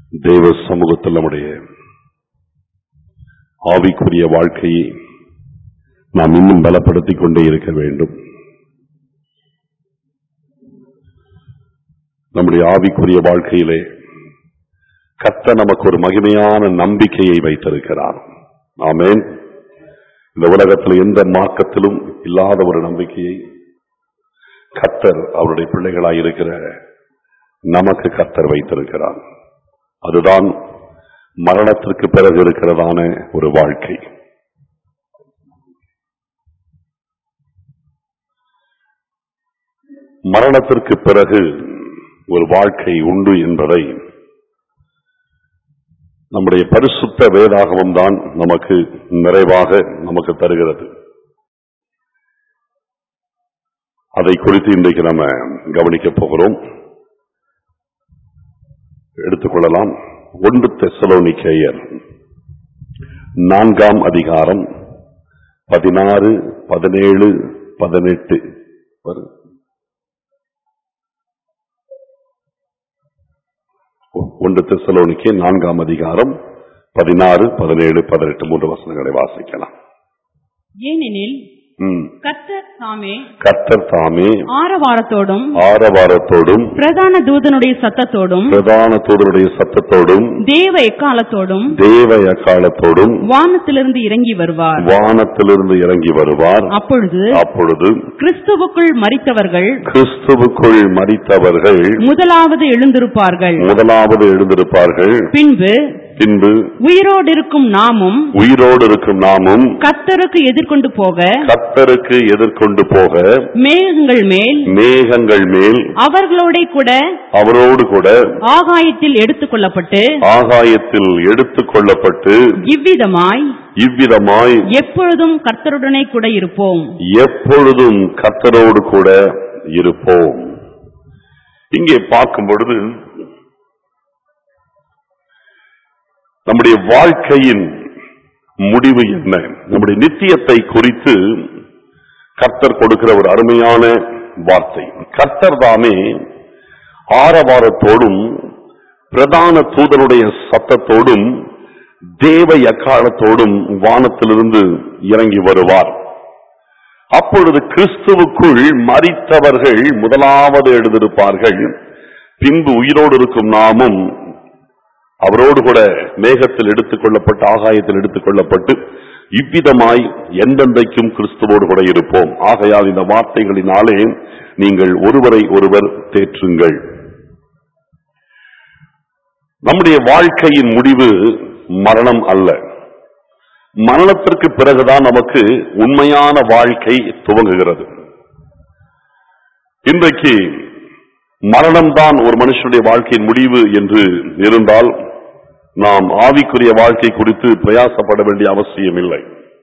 தேவ சமூகத்தில் நம்முடைய ஆவிக்குரிய வாழ்க்கையை நாம் இன்னும் பலப்படுத்திக் கொண்டே இருக்க வேண்டும் நம்முடைய ஆவிக்குரிய வாழ்க்கையிலே கத்த நமக்கு ஒரு மகிமையான நம்பிக்கையை வைத்திருக்கிறார் ஆமென் இந்த உலகத்தில் எந்த மார்க்கத்திலும் இல்லாத ஒரு நம்பிக்கையை கத்தர் அவருடைய பிள்ளைகளாய் இருக்கிற நமக்கு கத்தர் வைத்திருக்கிறார் அதுதான் மரணத்திற்கு பிறகு இருக்கிறதான ஒரு வாழ்க்கை மரணத்திற்கு பிறகு ஒரு வாழ்க்கை உண்டு என்பதை நம்முடைய பரிசுத்த வேதாகமம் தான் நமக்கு நிறைவாக நமக்கு தருகிறது அதை குறித்து இன்றைக்கு நம்ம கவனிக்கப் போகிறோம் எடுத்துக்கொள்ளலாம் ஒன்று தெசலோனிக்கேயர் நான்காம் அதிகாரம் பதினாறு பதினேழு பதினெட்டு வரும். ஒன்று தெசலோனிக்கே நான்காம் அதிகாரம் பதினாறு பதினேழு பதினெட்டு மூன்று வசனங்களை வாசிக்கலாம் ஏனெனில் ம். கர்த்தர் தாமே கர்த்தர் தாமே ஆரவாரத்தோடும் ஆரவாரத்தோடும் பிரதான தூதனுடைய சத்தத்தோடும் பிரதான தூதருடைய சத்தத்தோடும் தேவ எக்காலத்தோடும் தேவ எக்காலத்தோடும் வானத்திலிருந்து இறங்கி வருவார் வானத்திலிருந்து இறங்கி வருவார் அப்பொழுது அப்பொழுது கிறிஸ்துவுக்குள் மரித்தவர்கள் கிறிஸ்துவுக்குள் மரித்தவர்கள் முதலாவது எழுந்திருப்பார்கள் முதலாவது எழுந்திருப்பார்கள் பின்பு பின்பு உயிரோடு இருக்கும் நாமும் உயிரோடு இருக்கும் நாமும் கர்த்தருக்கு எதிர்கொண்டு போக கர்த்தருக்கு எதிர்கொண்டு போக மேகங்கள் மேல் மேகங்கள் மேல் அவர்களோட கூட அவரோடு கூட ஆகாயத்தில் எடுத்துக் கொள்ளப்பட்டு ஆகாயத்தில் எடுத்துக் கொள்ளப்பட்டு இவ்விதமாய் இவ்விதமாய் எப்பொழுதும் கர்த்தருடனே கூட இருப்போம் எப்பொழுதும் கர்த்தரோடு கூட இருப்போம் இங்கே பார்க்கும் பொழுது நம்முடைய வாழ்க்கையின் முடிவு என்ன நம்முடைய நித்தியத்தை குறித்து கர்த்தர் கொடுக்கிற ஒரு அருமையான வார்த்தை கர்த்தர் தாமே ஆரவாரத்தோடும் பிரதான தூதனுடைய சத்தத்தோடும் தேவ எக்காலத்தோடும் வானத்திலிருந்து இறங்கி வருவார் அப்பொழுது கிறிஸ்துவுக்குள் மரித்தவர்கள் முதலாவது எழுதியிருப்பார்கள் பின்பு உயிரோடு இருக்கும் நாமும் அவரோடு கூட மேகத்தில் எடுத்துக் கொள்ளப்பட்டு ஆகாயத்தில் எடுத்துக் கொள்ளப்பட்டு இவ்விதமாய் எந்தெந்தைக்கும் கிறிஸ்துவோடு கூட இருப்போம் ஆகையால் இந்த வார்த்தைகளினாலே நீங்கள் ஒருவரை ஒருவர் தேற்றுங்கள் நம்முடைய வாழ்க்கையின் முடிவு மரணம் அல்ல மரணத்திற்கு பிறகுதான் நமக்கு உண்மையான வாழ்க்கை துவங்குகிறது இன்றைக்கு மரணம்தான் ஒரு மனுஷனுடைய வாழ்க்கையின் முடிவு என்று இருந்தால் நாம் ஆவிக்குரிய வாழ்க்கை குறித்து பிரயாசப்பட வேண்டிய அவசியம் இல்லை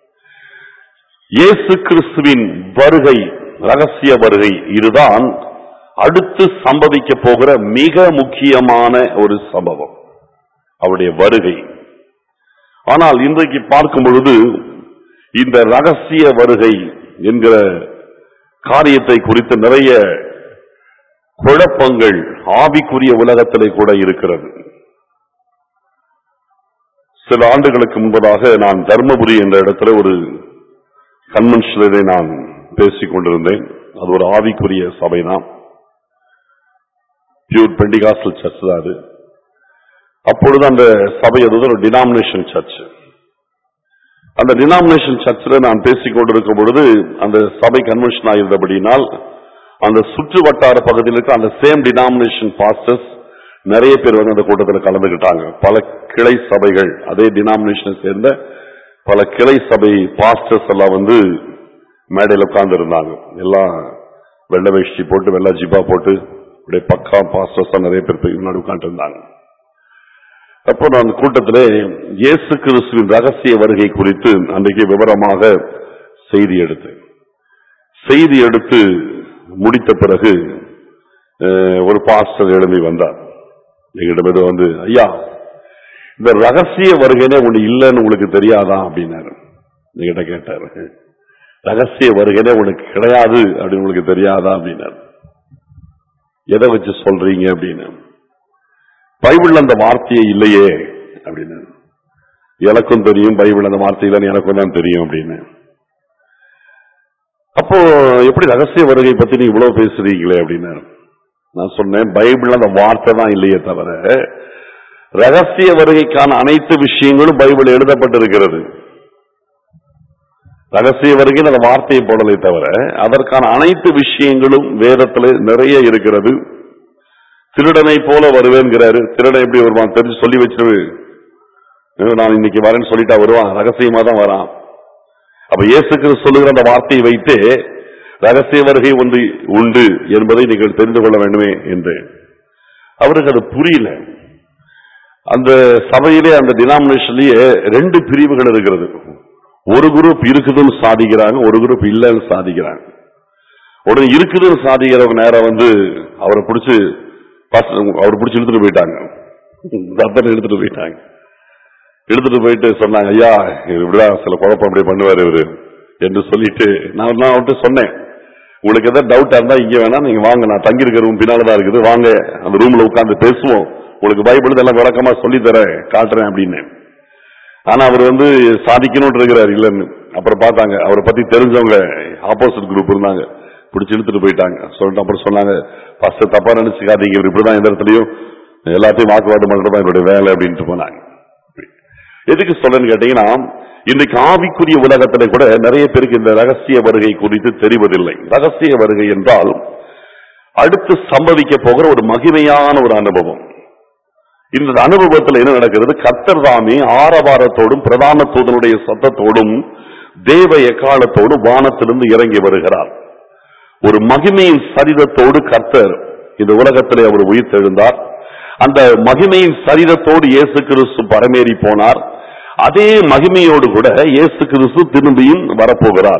இயேசு கிறிஸ்துவின் வருகை ரகசிய வருகை இதுதான் அடுத்து சம்பவிக்க போகிற மிக முக்கியமான ஒரு சம்பவம் அவருடைய வருகை ஆனால் இன்றைக்கு பார்க்கும் பொழுது இந்த ரகசிய வருகை என்கிற காரியத்தை குறித்து நிறைய குழப்பங்கள் ஆவிக்குரிய உலகத்திலே கூட இருக்கிறது சில ஆண்டுகளுக்கு முன்பதாக நான் தர்மபுரி என்ற இடத்துல ஒரு கன்வென்ஷனிலே நான் பேசிக் கொண்டிருந்தேன் அது ஒரு ஆவிக்குரிய சபை தான் பியூர் பெண்டிகாஸ்டல் சர்ச் தான் அது அப்பொழுது அந்த சபை அது ஒரு டினாமினேஷன் சர்ச் அந்த டினாமினேஷன் சர்ச்சில் நான் பேசிக் கொண்டிருக்கும் பொழுது அந்த சபை கன்வென்ஷன் ஆயிருந்தபடியினால் அந்த சுற்று வட்டார பகுதியில் இருக்க அந்த சேம் டினாமினேஷன் பாஸ்டர்ஸ் நிறைய பேர் வந்து அந்த கூட்டத்தில் கலந்துக்கிட்டாங்க பல கிளை சபைகள் அதே டினாமினேஷனை சேர்ந்த பல கிளை சபை பாஸ்டர்ஸ் எல்லாம் வந்து மேடையில் உட்கார்ந்து இருந்தாங்க எல்லாம் வெள்ளை வேஷ்டி போட்டு வெள்ளை ஜிபா போட்டு அப்படியே பக்கா பாஸ்டர்ஸ் நிறைய பேர் போய் முன்னாடி உட்கார்ந்து இருந்தாங்க அப்போ நான் கூட்டத்திலே இயேசு கிறிஸ்துவின் ரகசிய வருகை குறித்து அன்றைக்கு விவரமாக செய்தி எடுத்தேன் செய்தி எடுத்து முடித்த பிறகு அஹ், ஒரு பாஸ்டர் எழும்பி வந்தார் எங்கிட்ட வந்து ஐயா இந்த ரகசிய வருகைனே ஒண்ணு இல்லைன்னு உங்களுக்கு தெரியாதா அப்படின்னாரு என்கிட்ட கேட்டாரு ரகசிய வருகைனே உனக்கு கிடையாது அப்படின்னு உங்களுக்கு தெரியாதா அப்படின்னாரு எதை வச்சு சொல்றீங்க அப்படின்னு பைபிள்ல அந்த வார்த்தையே இல்லையே அப்படின்னு எனக்கும் தெரியும் பைபிள் அந்த வார்த்தை இல்லைன்னு எனக்கும் தான் தெரியும் அப்படின்னு அப்போ எப்படி ரகசிய வருகை பத்தி நீ இவ்வளவு பேசுறீங்களே அப்படின்னு நான் சொன்னேன் பைபிள் அந்த வார்த்தை தான் இல்லையே தவிர ரகசிய வருகைக்கான அனைத்து விஷயங்களும் பைபிள் எழுதப்பட்டிருக்கிறது ரகசிய வருகைன்னு அந்த வார்த்தையை போடலை தவிர அதற்கான அனைத்து விஷயங்களும் வேதத்துல நிறைய இருக்கிறது திருடனை போல வருவேன்கிறாரு திருடன் எப்படி வருவான் தெரிஞ்சு சொல்லி வச்சிரு நான் இன்னைக்கு வரேன்னு சொல்லிட்டா வருவான் ரகசியமா தான் வரான் அப்ப இயேசு கிறிஸ்து சொல்லுகிற அந்த வார்த்தையை வைத்து ரகசிய வருகை ஒன்று உண்டு என்பதை நீங்கள் தெரிந்து கொள்ள வேண்டுமே என்று அவருக்கு அது புரியல அந்த சபையிலே அந்த டினாமினேஷன்லயே ரெண்டு பிரிவுகள் இருக்கிறது ஒரு குரூப் இருக்குதுன்னு சாதிக்கிறாங்க ஒரு குரூப் இல்லைன்னு சாதிக்கிறாங்க உடனே இருக்குதுன்னு சாதிக்கிறவங்க நேரம் வந்து அவரை பிடிச்சு அவர் பிடிச்சி இழுத்துட்டு போயிட்டாங்க ரத்தனை எடுத்துட்டு போயிட்டாங்க எடுத்துட்டு போயிட்டு சொன்னாங்க ஐயா இவர் இப்படிதான் சில குழப்பம் அப்படி பண்ணுவாரு இவரு என்று சொல்லிட்டு நான் நான் அவர்கிட்ட சொன்னேன் உங்களுக்கு எதாவது டவுட்டா இருந்தா இங்க வேணா நீங்க வாங்க நான் தங்கி இருக்கிற ரூம் பின்னாலதான் இருக்குது வாங்க அந்த ரூம்ல உட்கார்ந்து பேசுவோம் உங்களுக்கு பைபிள் இதெல்லாம் விளக்கமா சொல்லி தரேன் காட்டுறேன் அப்படின்னு ஆனா அவர் வந்து சாதிக்கணும்னு இருக்கிறார் இல்லைன்னு அப்புறம் பார்த்தாங்க அவரை பத்தி தெரிஞ்சவங்க ஆப்போசிட் குரூப் இருந்தாங்க பிடிச்சி இழுத்துட்டு போயிட்டாங்க சொல்லிட்டு அப்புறம் சொன்னாங்க ஃபர்ஸ்ட் தப்பா நினைச்சுக்காதீங்க இவர் இப்படிதான் எந்த இடத்துலயும் எல்லாத்தையும் வாக்குவாதம் பண்றது தான் இவருடைய வேலை அப்படின்ட்டு போனாங்க எதுக்கு சொல்றேன்னு கேட்டீங்கன்னா இன்னைக்கு ஆவிக்குரிய உலகத்துல கூட நிறைய பேருக்கு இந்த ரகசிய வருகை குறித்து தெரிவதில்லை ரகசிய வருகை என்றால் அடுத்து சம்பவிக்க போகிற ஒரு மகிமையான ஒரு அனுபவம் இந்த அனுபவத்தில் என்ன நடக்கிறது கர்த்தர் தாமே ஆரவாரத்தோடும் பிரதான தூதனுடைய சத்தத்தோடும் தேவ எக்காலத்தோடும் வானத்திலிருந்து இறங்கி வருகிறார் ஒரு மகிமையின் சரிதத்தோடு கர்த்தர் இந்த உலகத்திலே அவர் உயிர் தெழுந்தார் அந்த மகிமையின் சரிதத்தோடு இயேசு கிறிஸ்து பரமேறி போனார் அதே மகிமையோடு கூட இயேசு கிறிஸ்து திரும்பியும் வரப்போகிறார்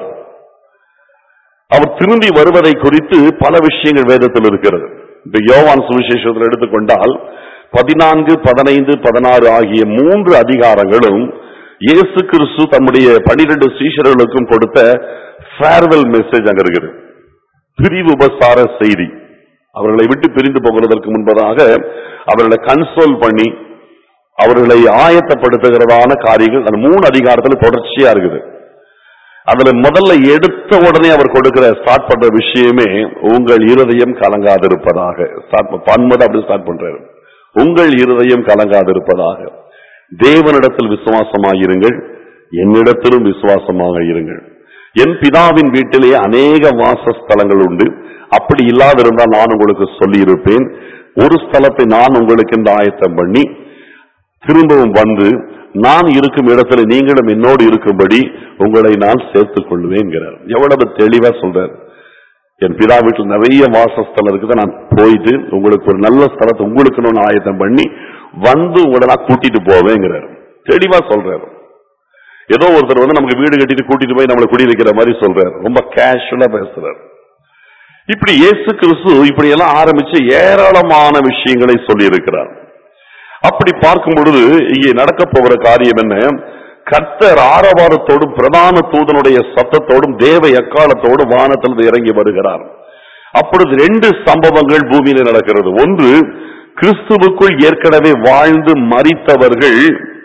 அவர் திரும்பி வருவதை குறித்து பல விஷயங்கள் வேதத்தில் இருக்கிறது இந்த யோவான் சுவிசேஷத்தில் எடுத்துக்கொண்டால் பதினான்கு பதினைந்து பதினாறு ஆகிய மூன்று அதிகாரங்களும் இயேசு கிறிஸ்து தம்முடைய பனிரெண்டு சீஷர்களுக்கும் கொடுத்த ஃபேர்வெல் மெசேஜ் அங்க இருக்குது பிரிவு உபசார செய்தி அவர்களை விட்டு பிரிந்து போகிறதற்கு முன்பதாக அவர்களை கன்சோல் பண்ணி அவர்களை ஆயத்தப்படுத்துகிறதான காரியங்கள் அந்த மூணு அதிகாரத்துல தொடர்ச்சியா இருக்குது அதுல முதல்ல எடுத்த உடனே அவர் கொடுக்கிற ஸ்டார்ட் பண்ற விஷயமே உங்கள் இருதயம் கலங்காதிருப்பதாக ஸ்டார்ட் பன்மது அப்படி ஸ்டார்ட் பண்றாரு உங்கள் இருதயம் கலங்காதிருப்பதாக தேவனிடத்தில் விசுவாசமாயிருங்கள் என்னிடத்திலும் விசுவாசமாக இருங்கள் என் பிதாவின் வீட்டிலே அநேக வாசஸ்தலங்கள் உண்டு அப்படி இல்லாதிருந்தால் நான் உங்களுக்கு சொல்லியிருப்பேன் ஒரு ஸ்தலத்தை நான் உங்களுக்கு இந்த ஆயத்தம் பண்ணி திரும்பவும் வந்து நான் இருக்கும் இடத்துல நீங்களும் என்னோடு இருக்கும்படி உங்களை நான் சேர்த்துக் கொள்வேங்கிறார் எவ்வளவு தெளிவா சொல்றார் என் பிதா வீட்டில் நிறைய வாசஸ்தலம் இருக்குது நான் போயிட்டு உங்களுக்கு ஒரு நல்ல ஸ்தலத்தை உங்களுக்கு நான் ஆயத்தம் பண்ணி வந்து உங்களை நான் கூட்டிட்டு போவேங்கிறார் தெளிவா சொல்றாரு ஏதோ ஒருத்தர் வந்து நமக்கு வீடு கட்டிட்டு கூட்டிட்டு போய் நம்மளை குடி வைக்கிற மாதிரி சொல்றாரு ரொம்ப கேஷுவலா பேசுறாரு இப்படி இயேசு கிறிஸ்து இப்படி எல்லாம் ஆரம்பிச்சு ஏராளமான விஷயங்களை சொல்லி இருக்கிறார் அப்படி பார்க்கும் பொழுது இங்கே நடக்க போகிற காரியம் என்ன கர்த்தர் ஆரவாரத்தோடும் பிரதான தூதனுடைய சத்தத்தோடும் தேவ எக்காலத்தோடும் வானத்தில் இறங்கி வருகிறார் அப்பொழுது ரெண்டு சம்பவங்கள் பூமியில நடக்கிறது ஒன்று கிறிஸ்துவுக்குள் ஏற்கனவே வாழ்ந்து மறித்தவர்கள்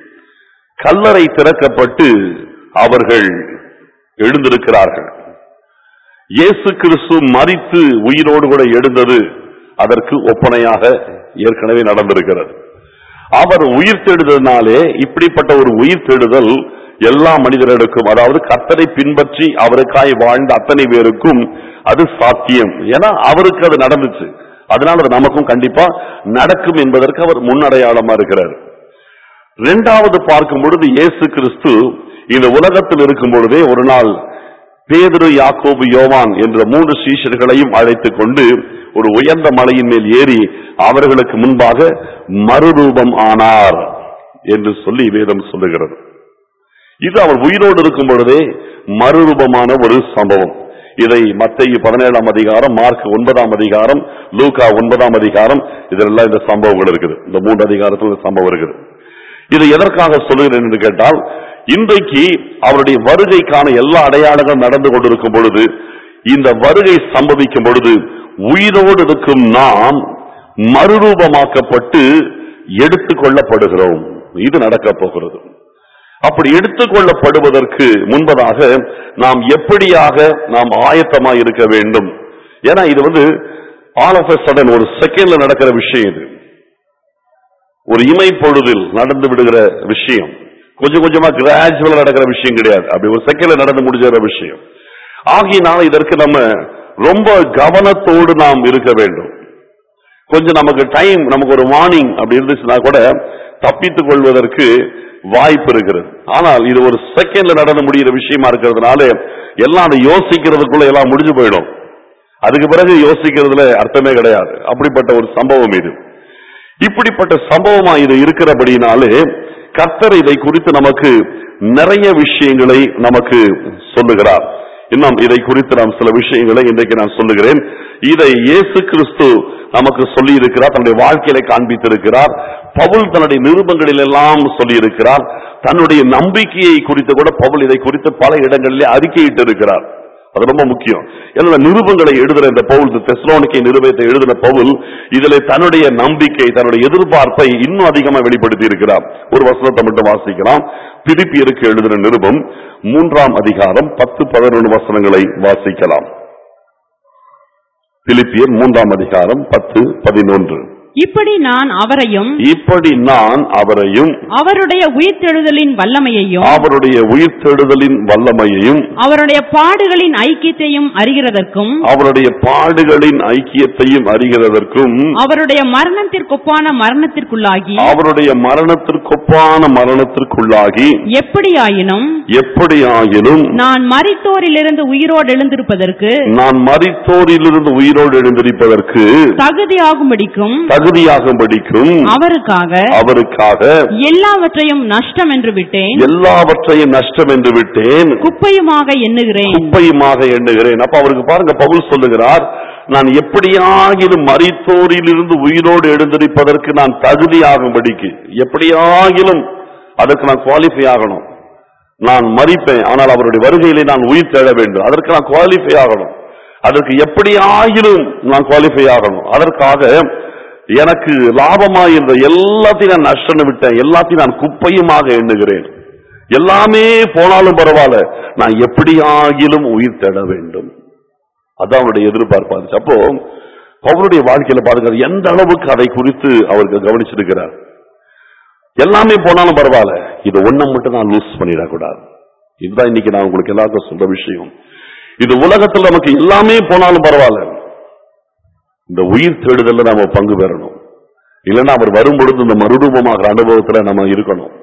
கல்லறை திறக்கப்பட்டு அவர்கள் எழுந்திருக்கிறார்கள் இயேசு கிறிஸ்து மறித்து உயிரோடு கூட எழுந்தது அதற்கு ஒப்பனையாக ஏற்கனவே நடந்திருக்கிறது அவர் உயிர் தேடுதலினாலே இப்படிப்பட்ட ஒரு உயிர் தேடுதல் எல்லா மனிதர்களுக்கும் அதாவது கத்தரை பின்பற்றி அவருக்காய் வாழ்ந்த அத்தனை பேருக்கும் அது சாத்தியம் ஏன்னா அவருக்கு அது நடந்துச்சு அதனால அது நமக்கும் கண்டிப்பா நடக்கும் என்பதற்கு அவர் முன்னடையாளமா இருக்கிறார் இரண்டாவது பார்க்கும் பொழுது இயேசு கிறிஸ்து இந்த உலகத்தில் இருக்கும் பொழுதே ஒரு நாள் பேதுரு யாக்கோபு யோவான் என்ற மூன்று சீஷர்களையும் அழைத்துக் கொண்டு ஒரு உயர்ந்த மலையின் மேல் ஏறி அவர்களுக்கு முன்பாக மறுரூபம் ஆனார் என்று சொல்லி வேதம் சொல்லுகிறது இது அவர் உயிரோடு இருக்கும் பொழுதே மறுரூபமான ஒரு சம்பவம் இதை மத்திய பதினேழாம் அதிகாரம் மார்க் ஒன்பதாம் அதிகாரம் லூகா ஒன்பதாம் அதிகாரம் இதெல்லாம் இந்த சம்பவங்கள் இருக்குது இந்த மூன்று அதிகாரத்தில் இந்த சம்பவம் இருக்குது இதை எதற்காக சொல்லுகிறேன் என்று கேட்டால் இன்றைக்கு அவருடைய வருகைக்கான எல்லா அடையாளங்களும் நடந்து கொண்டிருக்கும் பொழுது இந்த வருகை சம்பவிக்கும் பொழுது உயிரோடு இருக்கும் நாம் மறுரூபமாக்கப்பட்டு எடுத்துக்கொள்ளப்படுகிறோம் இது நடக்க போகிறது அப்படி எடுத்துக்கொள்ளப்படுவதற்கு முன்பதாக நாம் எப்படியாக நாம் ஆயத்தமாய் இருக்க வேண்டும் ஏன்னா இது வந்து ஆல் ஆஃப் சடன் ஒரு செகண்ட்ல நடக்கிற விஷயம் இது ஒரு இமை பொழுதில் நடந்து விடுகிற விஷயம் கொஞ்சம் கொஞ்சமா கிராஜுவலா நடக்கிற விஷயம் கிடையாது அப்படி ஒரு செகண்ட்ல நடந்து முடிஞ்சிற விஷயம் ஆகியனால இதற்கு நம்ம ரொம்ப கவனத்தோடு நாம் இருக்க வேண்டும் கொஞ்சம் நமக்கு டைம் நமக்கு ஒரு வார்னிங் அப்படி இருந்துச்சுன்னா கூட தப்பித்துக் கொள்வதற்கு வாய்ப்பு இருக்கிறது ஆனால் இது ஒரு செகண்ட்ல நடந்து முடிகிற விஷயமா இருக்கிறதுனால எல்லாம் அதை யோசிக்கிறதுக்குள்ள எல்லாம் முடிஞ்சு போயிடும் அதுக்கு பிறகு யோசிக்கிறதுல அர்த்தமே கிடையாது அப்படிப்பட்ட ஒரு சம்பவம் இது இப்படிப்பட்ட சம்பவமா இது இருக்கிறபடினாலே கர்த்தர் இதை குறித்து நமக்கு நிறைய விஷயங்களை நமக்கு சொல்லுகிறார் இன்னும் இதை குறித்து நாம் சில விஷயங்களை இன்றைக்கு நான் சொல்லுகிறேன் இதை இயேசு கிறிஸ்து நமக்கு சொல்லி இருக்கிறார் தன்னுடைய வாழ்க்கையில காண்பித்திருக்கிறார் பவுல் தன்னுடைய நிருபங்களில் எல்லாம் சொல்லி இருக்கிறார் தன்னுடைய நம்பிக்கையை குறித்து கூட பவுல் இதை குறித்து பல இடங்களிலே அறிக்கையிட்டு இருக்கிறார் அது ரொம்ப முக்கியம் ஏன்னா இந்த நிருபங்களை எழுதுற இந்த பவுல் இந்த தெஸ்லோனிக்கை நிருபத்தை எழுதின பவுல் இதுல தன்னுடைய நம்பிக்கை தன்னுடைய எதிர்பார்ப்பை இன்னும் அதிகமா வெளிப்படுத்தி இருக்கிறார் ஒரு வசனத்தை மட்டும் வாசிக்கலாம் பிலிப்பியருக்கு எழுதின நிருபம் மூன்றாம் அதிகாரம் பத்து பதினொன்று வசனங்களை வாசிக்கலாம் பிலிப்பியர் மூன்றாம் அதிகாரம் பத்து பதினொன்று இப்படி நான் அவரையும் இப்படி நான் அவரையும் அவருடைய உயிர்த்தெழுதலின் வல்லமையையும் அவருடைய உயிர்த்தெழுதலின் வல்லமையையும் அவருடைய பாடுகளின் ஐக்கியத்தையும் அறிகிறதற்கும் அவருடைய பாடுகளின் ஐக்கியத்தையும் அறிகிறதற்கும் அவருடைய மரணத்திற்கொப்பான மரணத்திற்குள்ளாகி அவருடைய மரணத்திற்கொப்பான மரணத்திற்குள்ளாகி எப்படியாயினும் எப்படியாயினும் நான் மரித்தோரிலிருந்து உயிரோடு எழுந்திருப்பதற்கு நான் மரித்தோரிலிருந்து உயிரோடு எழுந்திருப்பதற்கு தகுதியாகும்படிக்கும் தகுதியாகும்படிக்கும் அவருக்காக அவருக்காக எல்லாவற்றையும் நஷ்டம் என்று விட்டேன் எல்லாவற்றையும் நஷ்டம் என்று விட்டேன் குப்பையுமாக எண்ணுகிறேன் குப்பையுமாக எண்ணுகிறேன் அப்ப அவருக்கு பாருங்க பவுல் சொல்லுகிறார் நான் எப்படியாகிலும் மரித்தோரிலிருந்து உயிரோடு எழுந்திருப்பதற்கு நான் தகுதியாகும்படிக்கு எப்படியாகிலும் அதற்கு நான் குவாலிஃபை ஆகணும் நான் மறிப்பேன் ஆனால் அவருடைய வருகையிலே நான் உயிர் தேட வேண்டும் அதற்கு நான் குவாலிஃபை ஆகணும் அதற்கு எப்படியாகிலும் நான் குவாலிஃபை ஆகணும் அதற்காக எனக்கு லாபமாக இருந்த எல்லாத்தையும் நான் நஷ்டம் விட்டேன் எல்லாத்தையும் நான் குப்பையுமாக எண்ணுகிறேன் எல்லாமே போனாலும் பரவாயில்ல நான் எப்படியாகிலும் உயிர் தேட வேண்டும் அதான் அவருடைய எதிர்பார்ப்பா இருந்துச்சு அப்போ அவருடைய வாழ்க்கையில பாருங்க எந்த அளவுக்கு அதை குறித்து அவருக்கு கவனிச்சிருக்கிறார் எல்லாமே போனாலும் பரவாயில்ல இது ஒண்ணை மட்டும் நான் லூஸ் பண்ணிடக்கூடாது இதுதான் இன்னைக்கு நான் உங்களுக்கு எல்லாருக்கும் சொல்ற விஷயம் இது உலகத்துல நமக்கு எல்லாமே போனாலும் பரவாயில்ல இந்த உயிர் தேடுதல்ல நாம பங்கு பெறணும் இல்லைன்னா அவர் வரும்பொழுது இந்த மறுரூபமாகிற அனுபவத்துல நம்ம இருக்கணும்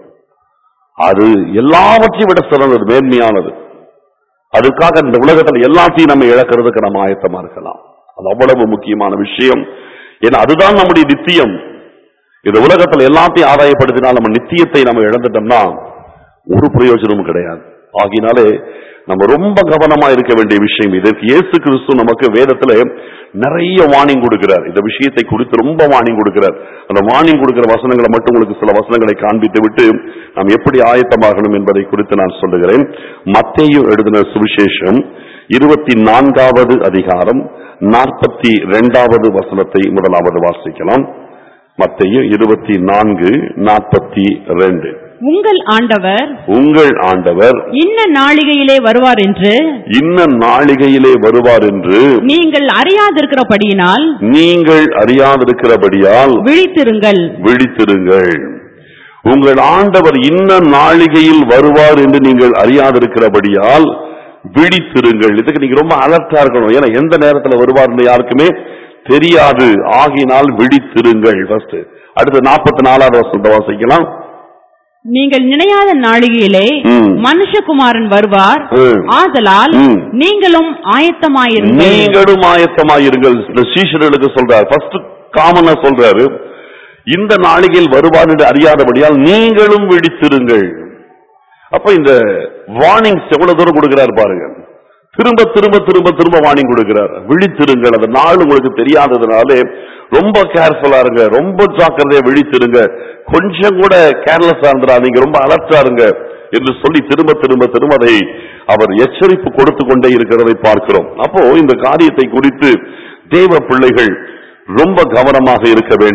அது எல்லாவற்றையும் விட சிறந்தது மேன்மையானது அதுக்காக இந்த உலகத்துல எல்லாத்தையும் நம்ம இழக்கிறதுக்கு நம்ம ஆயத்தமா இருக்கலாம் அது அவ்வளவு முக்கியமான விஷயம் ஏன்னா அதுதான் நம்முடைய நித்தியம் இந்த உலகத்துல எல்லாத்தையும் ஆதாயப்படுத்தினால் நம்ம நித்தியத்தை நம்ம இழந்துட்டோம்னா ஒரு பிரயோஜனமும் கிடையாது ஆகினாலே நம்ம ரொம்ப கவனமா இருக்க வேண்டிய விஷயம் இதற்கு இயேசு கிறிஸ்து நமக்கு வேதத்துல நிறைய வார்னிங் கொடுக்கிறார் இந்த விஷயத்தை குறித்து ரொம்ப வார்னிங் கொடுக்கிறார் அந்த வார்னிங் கொடுக்கிற வசனங்களை மட்டும் உங்களுக்கு சில வசனங்களை காண்பித்து விட்டு நாம் எப்படி ஆயத்தமாகணும் என்பதை குறித்து நான் சொல்லுகிறேன் மத்தேயு எழுதின சுவிசேஷம் இருபத்தி நான்காவது அதிகாரம் நாற்பத்தி இரண்டாவது வசனத்தை முதலாவது வாசிக்கலாம் மத்தேயு இருபத்தி நான்கு நாற்பத்தி ரெண்டு உங்கள் ஆண்டவர் உங்கள் ஆண்டவர் இன்ன நாளிகையிலே வருவார் என்று இன்ன நாளிகையிலே வருவார் என்று நீங்கள் அறியாதிருக்கிறபடியினால் நீங்கள் அறியாதிருக்கிறபடியால் விழித்திருங்கள் விழித்திருங்கள் உங்கள் ஆண்டவர் இன்ன நாளிகையில் வருவார் என்று நீங்கள் அறியாதிருக்கிறபடியால் விழித்திருங்கள் இதுக்கு நீங்க ரொம்ப அலர்ட்டா இருக்கணும் ஏன்னா எந்த நேரத்துல வருவார்னு யாருக்குமே தெரியாது ஆகினால் விழித்திருங்கள் ஃபர்ஸ்ட் அடுத்து நாற்பத்தி நாலாவது வசனத்தை வாசிக்கலாம் நீங்கள் நினையாத நாளிகையிலே ம். மனுஷகுமாரன் வருவார் ம். ஆதலால் ம். நீங்களும் ஆயத்தமாயிருங்கள் நீங்களும் ஆயத்தமாயிருங்கள் இந்த சீஷர்களுக்கு சொல்றார் ஃபர்ஸ்ட் காமனா சொல்றாரு இந்த நாளிகையில் வருவார் என்று அறியாதபடியால் நீங்களும் விழித்திருங்கள் அப்ப இந்த வார்னிங்ஸ் எவ்வளவு தூரம் கொடுக்கிறார் பாருங்க திரும்ப திரும்ப திரும்ப திரும்ப வார்னிங் கொடுக்கிறார் விழித்திருங்கள் அந்த நாள் உங்களுக்கு தெரியாததுனாலே ரொம்ப கேர்ஃபுல்லா இருங்க ரொம்ப ஜாக்கிரதையா விழித்திருங்க கொஞ்சம் கூட கேர்லெஸ்ஸா இருந்துடாதீங்க ரொம்ப அலர்ட்டா இருங்க என்று சொல்லி திரும்ப திரும்ப திரும்ப அதை அவர் எச்சரிப்பு கொடுத்து கொண்டே இருக்கிறதை பார்க்கிறோம் அப்போ இந்த காரியத்தை குறித்து தேவ பிள்ளைகள் ரொம்ப கவனமாக இருக்க வேண்டும்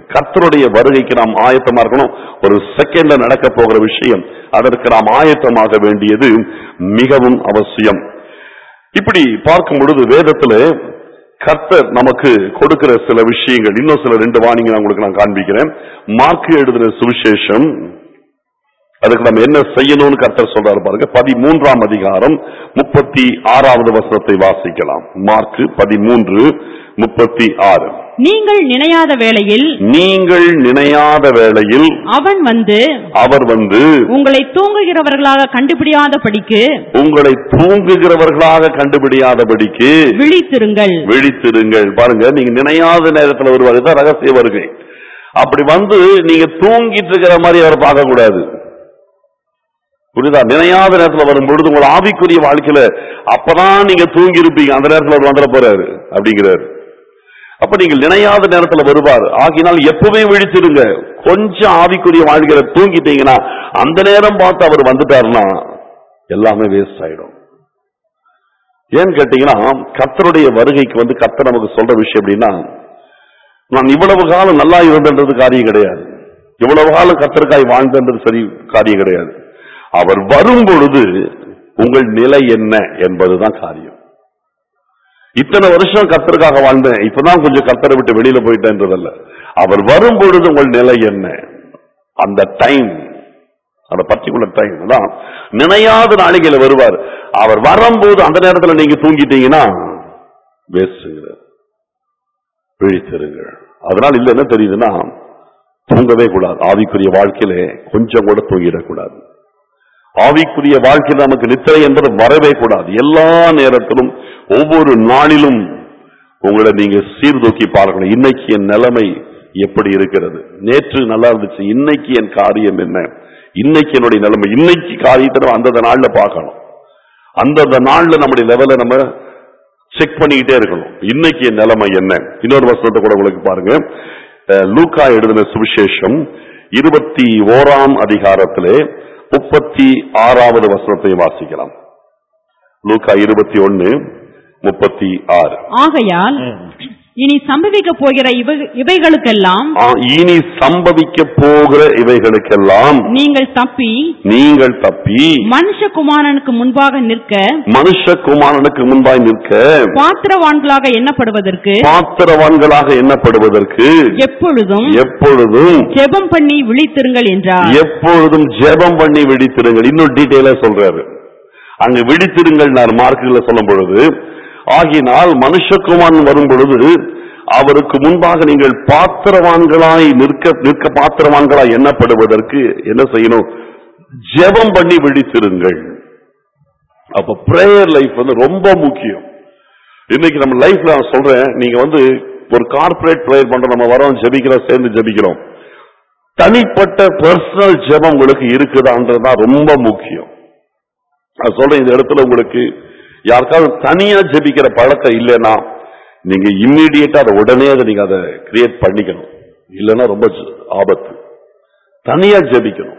கர்த்தருடைய வருகைக்கு நாம் ஆயத்தமா இருக்கணும் ஒரு செகண்ட்ல நடக்க போகிற விஷயம் அதற்கு நாம் ஆயத்தமாக வேண்டியது மிகவும் அவசியம் இப்படி பார்க்கும் பொழுது வேதத்துல கர்த்தர் நமக்கு கொடுக்கிற சில விஷயங்கள் இன்னும் சில ரெண்டு வாணிங்க நான் உங்களுக்கு நான் காண்பிக்கிறேன் மார்க்கு எழுதுற சுவிசேஷம் அதுக்கு நம்ம என்ன செய்யணும்னு கர்த்தர் சொல்றாரு பாருங்க பதிமூன்றாம் அதிகாரம் முப்பத்தி ஆறாவது வசனத்தை வாசிக்கலாம் மார்க்கு பதிமூன்று முப்பத்தி ஆறு நீங்கள் நினையாத வேளையில் நீங்கள் நினையாத வேளையில் அவன் வந்து அவர் வந்து உங்களை தூங்குகிறவர்களாக கண்டுபிடியாத படிக்கு உங்களை தூங்குகிறவர்களாக கண்டுபிடியாதபடிக்கு விழித்திருங்கள் விழித்திருங்கள் பாருங்க நீங்க நினையாத நேரத்துல வருவாரு தான் ரகசிய வருகை அப்படி வந்து நீங்க தூங்கிட்டு இருக்கிற மாதிரி அவரை பார்க்க கூடாது புரியுதா நினையாத நேரத்துல வரும் பொழுது உங்கள் ஆவிக்குரிய வாழ்க்கையில அப்பதான் நீங்க தூங்கி இருப்பீங்க அந்த நேரத்துல அவர் வந்துட போறாரு அப்படிங்கிறாரு அப்ப நீங்கள் நினையாத நேரத்துல வருவார் ஆகினால் எப்பவுமே விழிச்சிருங்க கொஞ்சம் ஆவிக்குரிய வாழ்க்கையில தூங்கிட்டீங்கன்னா அந்த நேரம் பார்த்து அவர் வந்துட்டாருன்னா எல்லாமே வேஸ்ட் ஆயிடும் ஏன்னு கேட்டீங்கன்னா கர்த்தருடைய வருகைக்கு வந்து கர்த்தர் நமக்கு சொல்ற விஷயம் எப்படின்னா நான் இவ்வளவு காலம் நல்லா இருந்தன்றது காரியம் கிடையாது இவ்வளவு காலம் கர்த்தருக்காய் வாழ்ந்தன்றது சரி காரியம் கிடையாது அவர் வரும் பொழுது உங்கள் நிலை என்ன என்பதுதான் காரியம் இத்தனை வருஷம் கர்த்தருக்காக வாழ்ந்தேன் இப்பதான் கொஞ்சம் கர்த்தரை விட்டு வெளியில போயிட்டேன்றதல்ல அவர் வரும் பொழுது உங்கள் நிலை என்ன அந்த டைம் அந்த பர்டிகுலர் டைம் தான் நினையாத நாளிகையில வருவார் அவர் வரும்போது அந்த நேரத்துல நீங்க தூங்கிட்டீங்கன்னா வேஸ்ட்டுங்க விழித்திருங்கள் அதனால இல்ல என்ன தெரியுதுன்னா தூங்கவே கூடாது ஆவிக்குரிய வாழ்க்கையில கொஞ்சம் கூட தூங்கிடக்கூடாது ஆவிக்குரிய வாழ்க்கையில் நமக்கு நித்திரை என்பது வரவே கூடாது எல்லா நேரத்திலும் ஒவ்வொரு நாளிலும் உங்களை நீங்க சீர்தூக்கி பார்க்கணும் இன்னைக்கு என் நிலைமை எப்படி இருக்கிறது நேற்று நல்லா இருந்துச்சு இன்னைக்கு என் காரியம் என்ன இன்னைக்கு என்னுடைய நிலைமை இன்னைக்கு காரியத்தை நம்ம அந்தந்த நாள்ல பார்க்கணும் அந்தந்த நாள்ல நம்முடைய லெவலை நம்ம செக் பண்ணிக்கிட்டே இருக்கணும் இன்னைக்கு என் நிலைமை என்ன இன்னொரு வசனத்தை கூட உங்களுக்கு பாருங்க அஹ், லூக்கா எழுதின சுவிசேஷம் இருபத்தி ஓராம் அதிகாரத்திலே முப்பத்தி ஆறாவது வசனத்தை வாசிக்கலாம் லூக்கா இருபத்தி ஒன்னு முப்பத்தி ஆறு ஆகையால் இனி சம்பவிக்க போகிற இவை- இவைகளுக்கெல்லாம் ஆ, இனி சம்பவிக்க போகிற இவைகளுக்கெல்லாம் நீங்கள் தப்பி நீங்கள் தப்பி மனுஷகுமாரனுக்கு முன்பாக நிற்க மனுஷகுமாரனுக்கு முன்பாய் நிற்க பாத்திரவான்களாக எண்ணப்படுவதற்கு பாத்திரவான்களாக எண்ணப்படுவதற்கு எப்பொழுதும் எப்பொழுதும் ஜெபம் பண்ணி விழித்திருங்கள் என்றார் எப்பொழுதும் ஜெபம் பண்ணி விழித்திருங்கள் இன்னும் டீட்டெயிலா சொல்றாரு அங்க விழித்திருங்கள் நான் மார்க்குல சொல்லும் பொழுது ஆகினால் மனுஷகுமாரன் வரும் பொழுது அவருக்கு முன்பாக நீங்கள் பாத்திரவான்களாய் நிற்க நிற்க பாத்திரவான்களாய் எண்ணப்படுவதற்கு என்ன செய்யணும் ஜெபம் பண்ணி விழித்திருங்கள் அப்ப பிரேயர் லைஃப் வந்து ரொம்ப முக்கியம் இன்னைக்கு நம்ம லைஃப்ல நான் சொல்றேன் நீங்க வந்து ஒரு கார்ப்பரேட் ப்ரேயர் பண்றோம் நம்ம வரோம் ஜெபிக்கிறோம் சேர்ந்து ஜெபிக்கிறோம் தனிப்பட்ட பர்சனல் ஜெபம் உங்களுக்கு இருக்குதான்றதுதான் ரொம்ப முக்கியம் நான் சொல்றேன் இந்த இடத்துல உங்களுக்கு யாருக்காவது தனியா ஜெபிக்கிற பழக்கம் இல்லைன்னா நீங்க இம்மீடியட்டா அதை உடனே அதை நீங்க அதை கிரியேட் பண்ணிக்கணும் இல்லைன்னா ரொம்ப ஜ- ஆபத்து தனியா ஜெபிக்கணும்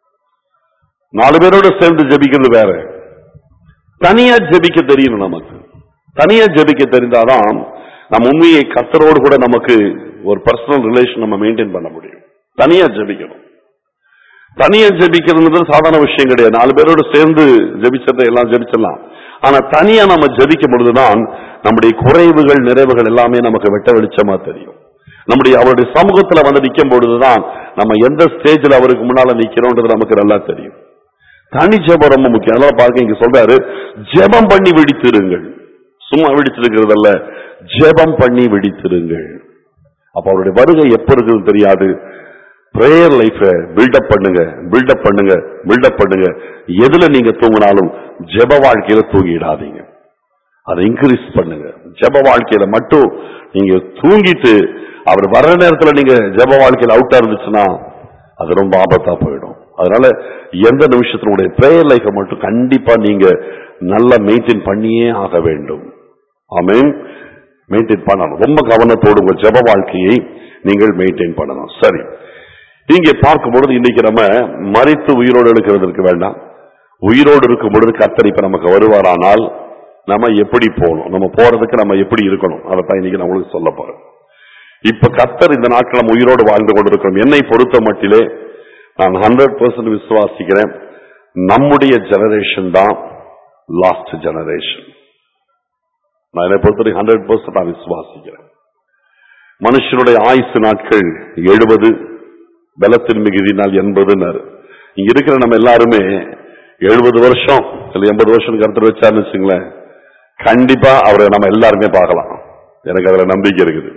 நாலு பேரோட சேர்ந்து ஜெபிக்கிறது வேற தனியா ஜெபிக்க தெரியணும் நமக்கு தனியா ஜெபிக்க தெரிந்தாதான் நம்ம உண்மையை கத்தரோடு கூட நமக்கு ஒரு பர்சனல் ரிலேஷன் நம்ம மெயின்டைன் பண்ண முடியும் தனியா ஜெபிக்கணும் தனியா ஜெபிக்கிறது சாதாரண விஷயம் கிடையாது நாலு பேரோட சேர்ந்து ஜெபிச்சதை எல்லாம் ஜெபிச்சிடலாம் ஆனா தனியா நம்ம ஜெபிக்கும் பொழுதுதான் நம்முடைய குறைவுகள் நிறைவுகள் எல்லாமே நமக்கு வெட்ட வெளிச்சமா தெரியும் நம்முடைய அவருடைய சமூகத்துல வந்து நிக்கும் பொழுதுதான் நம்ம எந்த ஸ்டேஜ்ல அவருக்கு முன்னால நிக்கிறோம்ன்றது நமக்கு நல்லா தெரியும் தனி ஜெபம் ரொம்ப முக்கியம் அதனால பாருங்க இங்க சொல்றாரு ஜெபம் பண்ணி விழித்திருங்கள் சும்மா விழித்திருக்கிறது அல்ல ஜெபம் பண்ணி விழித்திருங்கள் அப்ப அவருடைய வருகை எப்ப இருக்குன்னு தெரியாது பிரேயர் லைஃப பில்டப் பண்ணுங்க பில்டப் பண்ணுங்க பில்டப் பண்ணுங்க எதுல நீங்க தூங்கினாலும் ஜெப வாழ்க்கையில தூங்கிடாதீங்க அதை இன்க்ரீஸ் பண்ணுங்க ஜெப வாழ்க்கையில மட்டும் நீங்க தூங்கிட்டு அவர் வர்ற நேரத்துல நீங்க ஜெப வாழ்க்கையில அவுட்டா இருந்துச்சுன்னா அது ரொம்ப ஆபத்தா போயிடும் அதனால எந்த நிமிஷத்தினுடைய பிரேயர் லைஃபை மட்டும் கண்டிப்பா நீங்க நல்லா மெயின்டைன் பண்ணியே ஆக வேண்டும் ஆமென் மெயின்டைன் பண்ணணும் ரொம்ப கவனத்தோடு உங்க ஜெப வாழ்க்கையை நீங்கள் மெயின்டைன் பண்ணணும் சரி இங்கே பார்க்கும் பொழுது இன்னைக்கு நம்ம மறித்து உயிரோடு இருக்கிறதற்கு வேண்டாம் உயிரோடு இருக்கும் பொழுது கர்த்தர் இப்ப நமக்கு வருவாரானால் நம்ம எப்படி போகணும் நம்ம போறதுக்கு நம்ம எப்படி இருக்கணும் அதை தான் இன்னைக்கு நான் உங்களுக்கு சொல்ல போறேன் இப்ப கத்தர் இந்த நாட்கள் நம்ம உயிரோடு வாழ்ந்து கொண்டிருக்கிறோம் என்னை பொறுத்த மட்டிலே நான் ஹண்ட்ரட் பர்சன்ட் விசுவாசிக்கிறேன் நம்முடைய ஜெனரேஷன் தான் லாஸ்ட் ஜெனரேஷன் நான் என்னை பொறுத்தவரை ஹண்ட்ரட் பர்சன்ட் நான் விசுவாசிக்கிறேன் மனுஷனுடைய ஆயுசு நாட்கள் எழுபது பலத்தின் மிகுதினால் எண்பதுன்னாரு இங்க இருக்கிற நம்ம எல்லாருமே எழுபது வருஷம் இல்ல எண்பது வருஷம் கருத்து வச்சாருன்னு வச்சுங்களேன் கண்டிப்பா அவரை நம்ம எல்லாருமே பார்க்கலாம் எனக்கு அதுல நம்பிக்கை இருக்குது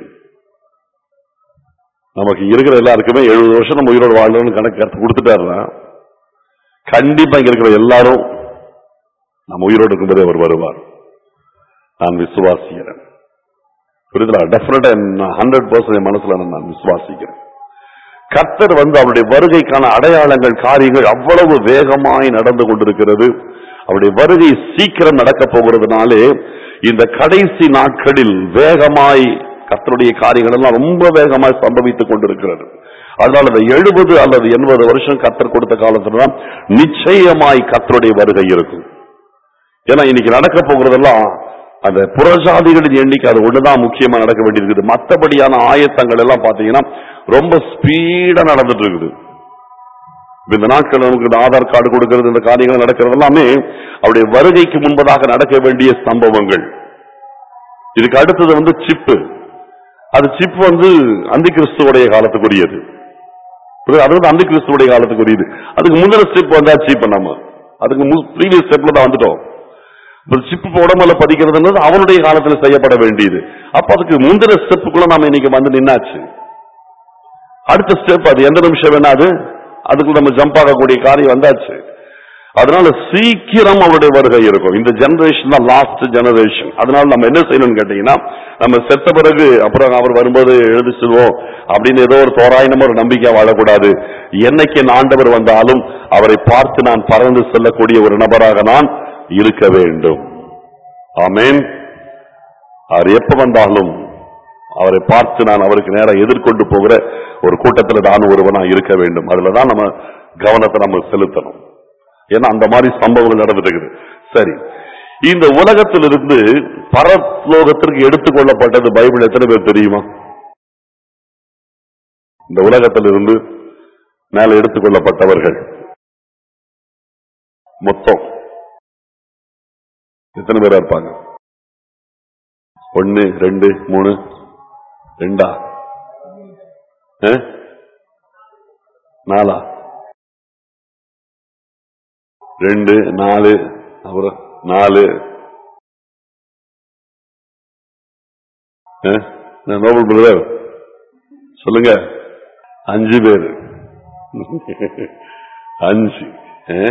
நமக்கு இருக்கிற எல்லாருக்குமே எழுபது வருஷம் நம்ம உயிரோடு வாழணும்னு கணக்கு கருத்து கொடுத்துட்டாருன்னா கண்டிப்பா இங்க இருக்கிற எல்லாரும் நம்ம உயிரோடு இருக்கும்போது அவர் வருவார் நான் விசுவாசிக்கிறேன் புரியுதுல டெஃபினட்டா ஹண்ட்ரட் பர்சன்ட் மனசுல நான் விசுவாசிக்கிறேன் கர்த்தர் வந்து அவருடைய வருகைக்கான அடையாளங்கள் காரியங்கள் அவ்வளவு வேகமாய் நடந்து கொண்டிருக்கிறது அவருடைய வருகை சீக்கிரம் நடக்க போகிறதுனாலே இந்த கடைசி நாட்களில் வேகமாய் கர்த்தருடைய காரியங்கள் எல்லாம் ரொம்ப வேகமாய் சம்பவித்துக் கொண்டிருக்கிறது அதனால அந்த எழுபது அல்லது எண்பது வருஷம் கர்த்தர் கொடுத்த காலத்துல தான் நிச்சயமாய் கர்த்தருடைய வருகை இருக்கும் ஏன்னா இன்னைக்கு நடக்க போகிறதெல்லாம் அந்த புறஜாதிகளின் எண்ணிக்கை அது ஒண்ணுதான் முக்கியமா நடக்க வேண்டியிருக்குது மற்றபடியான ஆயத்தங்கள் எல்லாம் பாத்தீங்கன்னா ரொம்ப ஸ்பீடா நடந்துட்டு இருக்குது இப்ப இந்த நாட்கள் நமக்கு இந்த ஆதார் கார்டு கொடுக்கிறது இந்த காரியங்கள் நடக்கிறது எல்லாமே அவருடைய வருகைக்கு முன்பதாக நடக்க வேண்டிய சம்பவங்கள் இதுக்கு அடுத்தது வந்து சிப்பு அது சிப் வந்து அந்தி கிறிஸ்துவோடைய காலத்துக்குரியது புரியுதா? அது வந்து அந்தி கிறிஸ்துவோடைய காலத்துக்குரியது அதுக்கு முந்தின ஸ்டெப் வந்தாச்சு இப்ப நம்ம அதுக்கு ப்ரீவியஸ் ஸ்டெப்ல தான் வந்துட்டோம் சிப்பு உடம்புல பதிக்கிறதுன்றது அவனுடைய காலத்துல செய்யப்பட வேண்டியது அப்ப அதுக்கு முந்தின ஸ்டெப்புக்குள்ள நாம இன்னைக்கு வந்து நின்னாச்சு அடுத்த ஸ்டெப் அது எந்த நிமிஷம் வேணா அது அதுக்குள்ள நம்ம ஜம்ப் ஆகக்கூடிய காரியம் வந்தாச்சு அதனால சீக்கிரம் அவருடைய வருகை இருக்கும் இந்த ஜெனரேஷன் தான் லாஸ்ட் ஜெனரேஷன் அதனால நம்ம என்ன செய்யணும்னு கேட்டீங்கன்னா நம்ம செத்த பிறகு அப்புறம் அவர் வரும்போது எழுதி சொல்வோம் அப்படின்னு ஏதோ ஒரு தோராயமா ஒரு நம்பிக்கை வாழக்கூடாது என்னைக்கு என் ஆண்டவர் வந்தாலும் அவரை பார்த்து நான் பறந்து செல்லக்கூடிய ஒரு நபராக நான் இருக்க வேண்டும் ஆமென் அவர் எப்ப வந்தாலும் அவரை பார்த்து நான் அவருக்கு நேரம் எதிர்கொண்டு போகிற ஒரு கூட்டத்தில் நான் ஒருவனா இருக்க வேண்டும் அதுலதான் நம்ம கவனத்தை நம்ம செலுத்தணும் ஏன்னா அந்த மாதிரி சம்பவங்கள் நடந்துட்டு இருக்குது சரி இந்த உலகத்திலிருந்து பரலோகத்திற்கு எடுத்துக்கொள்ளப்பட்டது பைபிள் எத்தனை பேர் தெரியுமா இந்த உலகத்திலிருந்து மேல எடுத்துக்கொள்ளப்பட்டவர்கள் மொத்தம் எத்தனை பேரா இருப்பாங்க ஒன்னு ரெண்டு மூணு ரெண்டா ஆ? நாலா ரெண்டு நாலு அப்புறம் நாலு ஆ? நான் நோபல் பிரதர் சொல்லுங்க அஞ்சு பேர் அஞ்சு ஆ?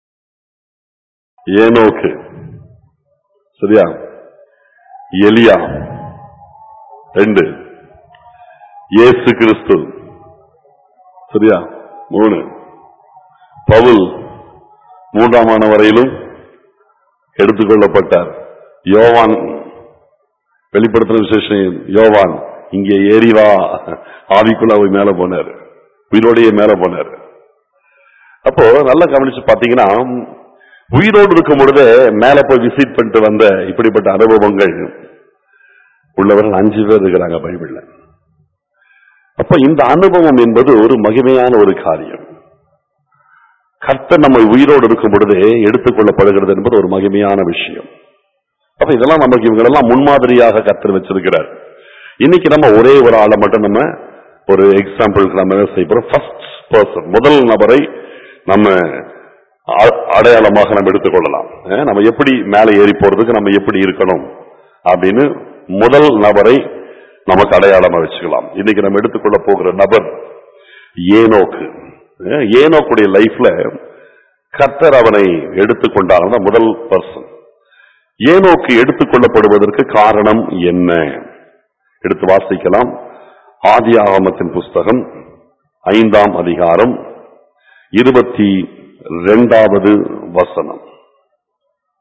ஏனோக்கு சரியா எலியா ரெண்டு இயேசு கிறிஸ்து சரியா மூணு பவுல் மூன்றாம் ஆன வரையிலும் எடுத்துக்கொள்ளப்பட்டார் யோவான் வெளிப்படுத்தின விசேஷம் யோவான் இங்கே ஏறி வா ஆவிக்குள்ள அவர் மேல போனார் உயிரோடையே மேல போனார் அப்போ நல்லா கவனிச்சு பாத்தீங்கன்னா உயிரோடு இருக்கும் பொழுதே மேல போய் விசிட் பண்ணிட்டு வந்த இப்படிப்பட்ட அனுபவங்கள் உள்ளவர்கள் அஞ்சு பேர் இருக்கிறாங்க பைபிள்ல அப்ப இந்த அனுபவம் என்பது ஒரு மகிமையான ஒரு காரியம் கர்த்தர் நம்ம உயிரோடு இருக்கும் பொழுதே எடுத்துக்கொள்ளப்படுகிறது என்பது ஒரு மகிமையான விஷயம் அப்ப இதெல்லாம் நமக்கு இவங்களெல்லாம் முன்மாதிரியாக கர்த்தர் வச்சிருக்கிறார் இன்னைக்கு நம்ம ஒரே ஒரு ஆளை மட்டும் நம்ம ஒரு எக்ஸாம்பிளுக்கு நம்ம என்ன செய்ய போறோம் ஃபர்ஸ்ட் பர்சன் முதல் நபரை நம்ம அ- அடையாளமாக நம்ம எடுத்துக்கொள்ளலாம் அஹ் நம்ம எப்படி மேலே ஏறி போறதுக்கு நம்ம எப்படி இருக்கணும் அப்படின்னு முதல் நபரை நமக்கு அடையாளமா வச்சுக்கலாம் இன்னைக்கு நம்ம எடுத்துக்கொள்ள போகிற நபர் ஏனோக்கு அஹ் ஏனோக்குடைய லைஃப்ல கர்த்தர் அவனை எடுத்துக்கொண்டாங்க முதல் பர்சன் ஏனோக்கு எடுத்துக்கொள்ளப்படுவதற்கு காரணம் என்ன எடுத்து வாசிக்கலாம் ஆதி ஆகமத்தின் புஸ்தகம் ஐந்தாம் அதிகாரம் இருபத்தி இரண்டாவது வசனம்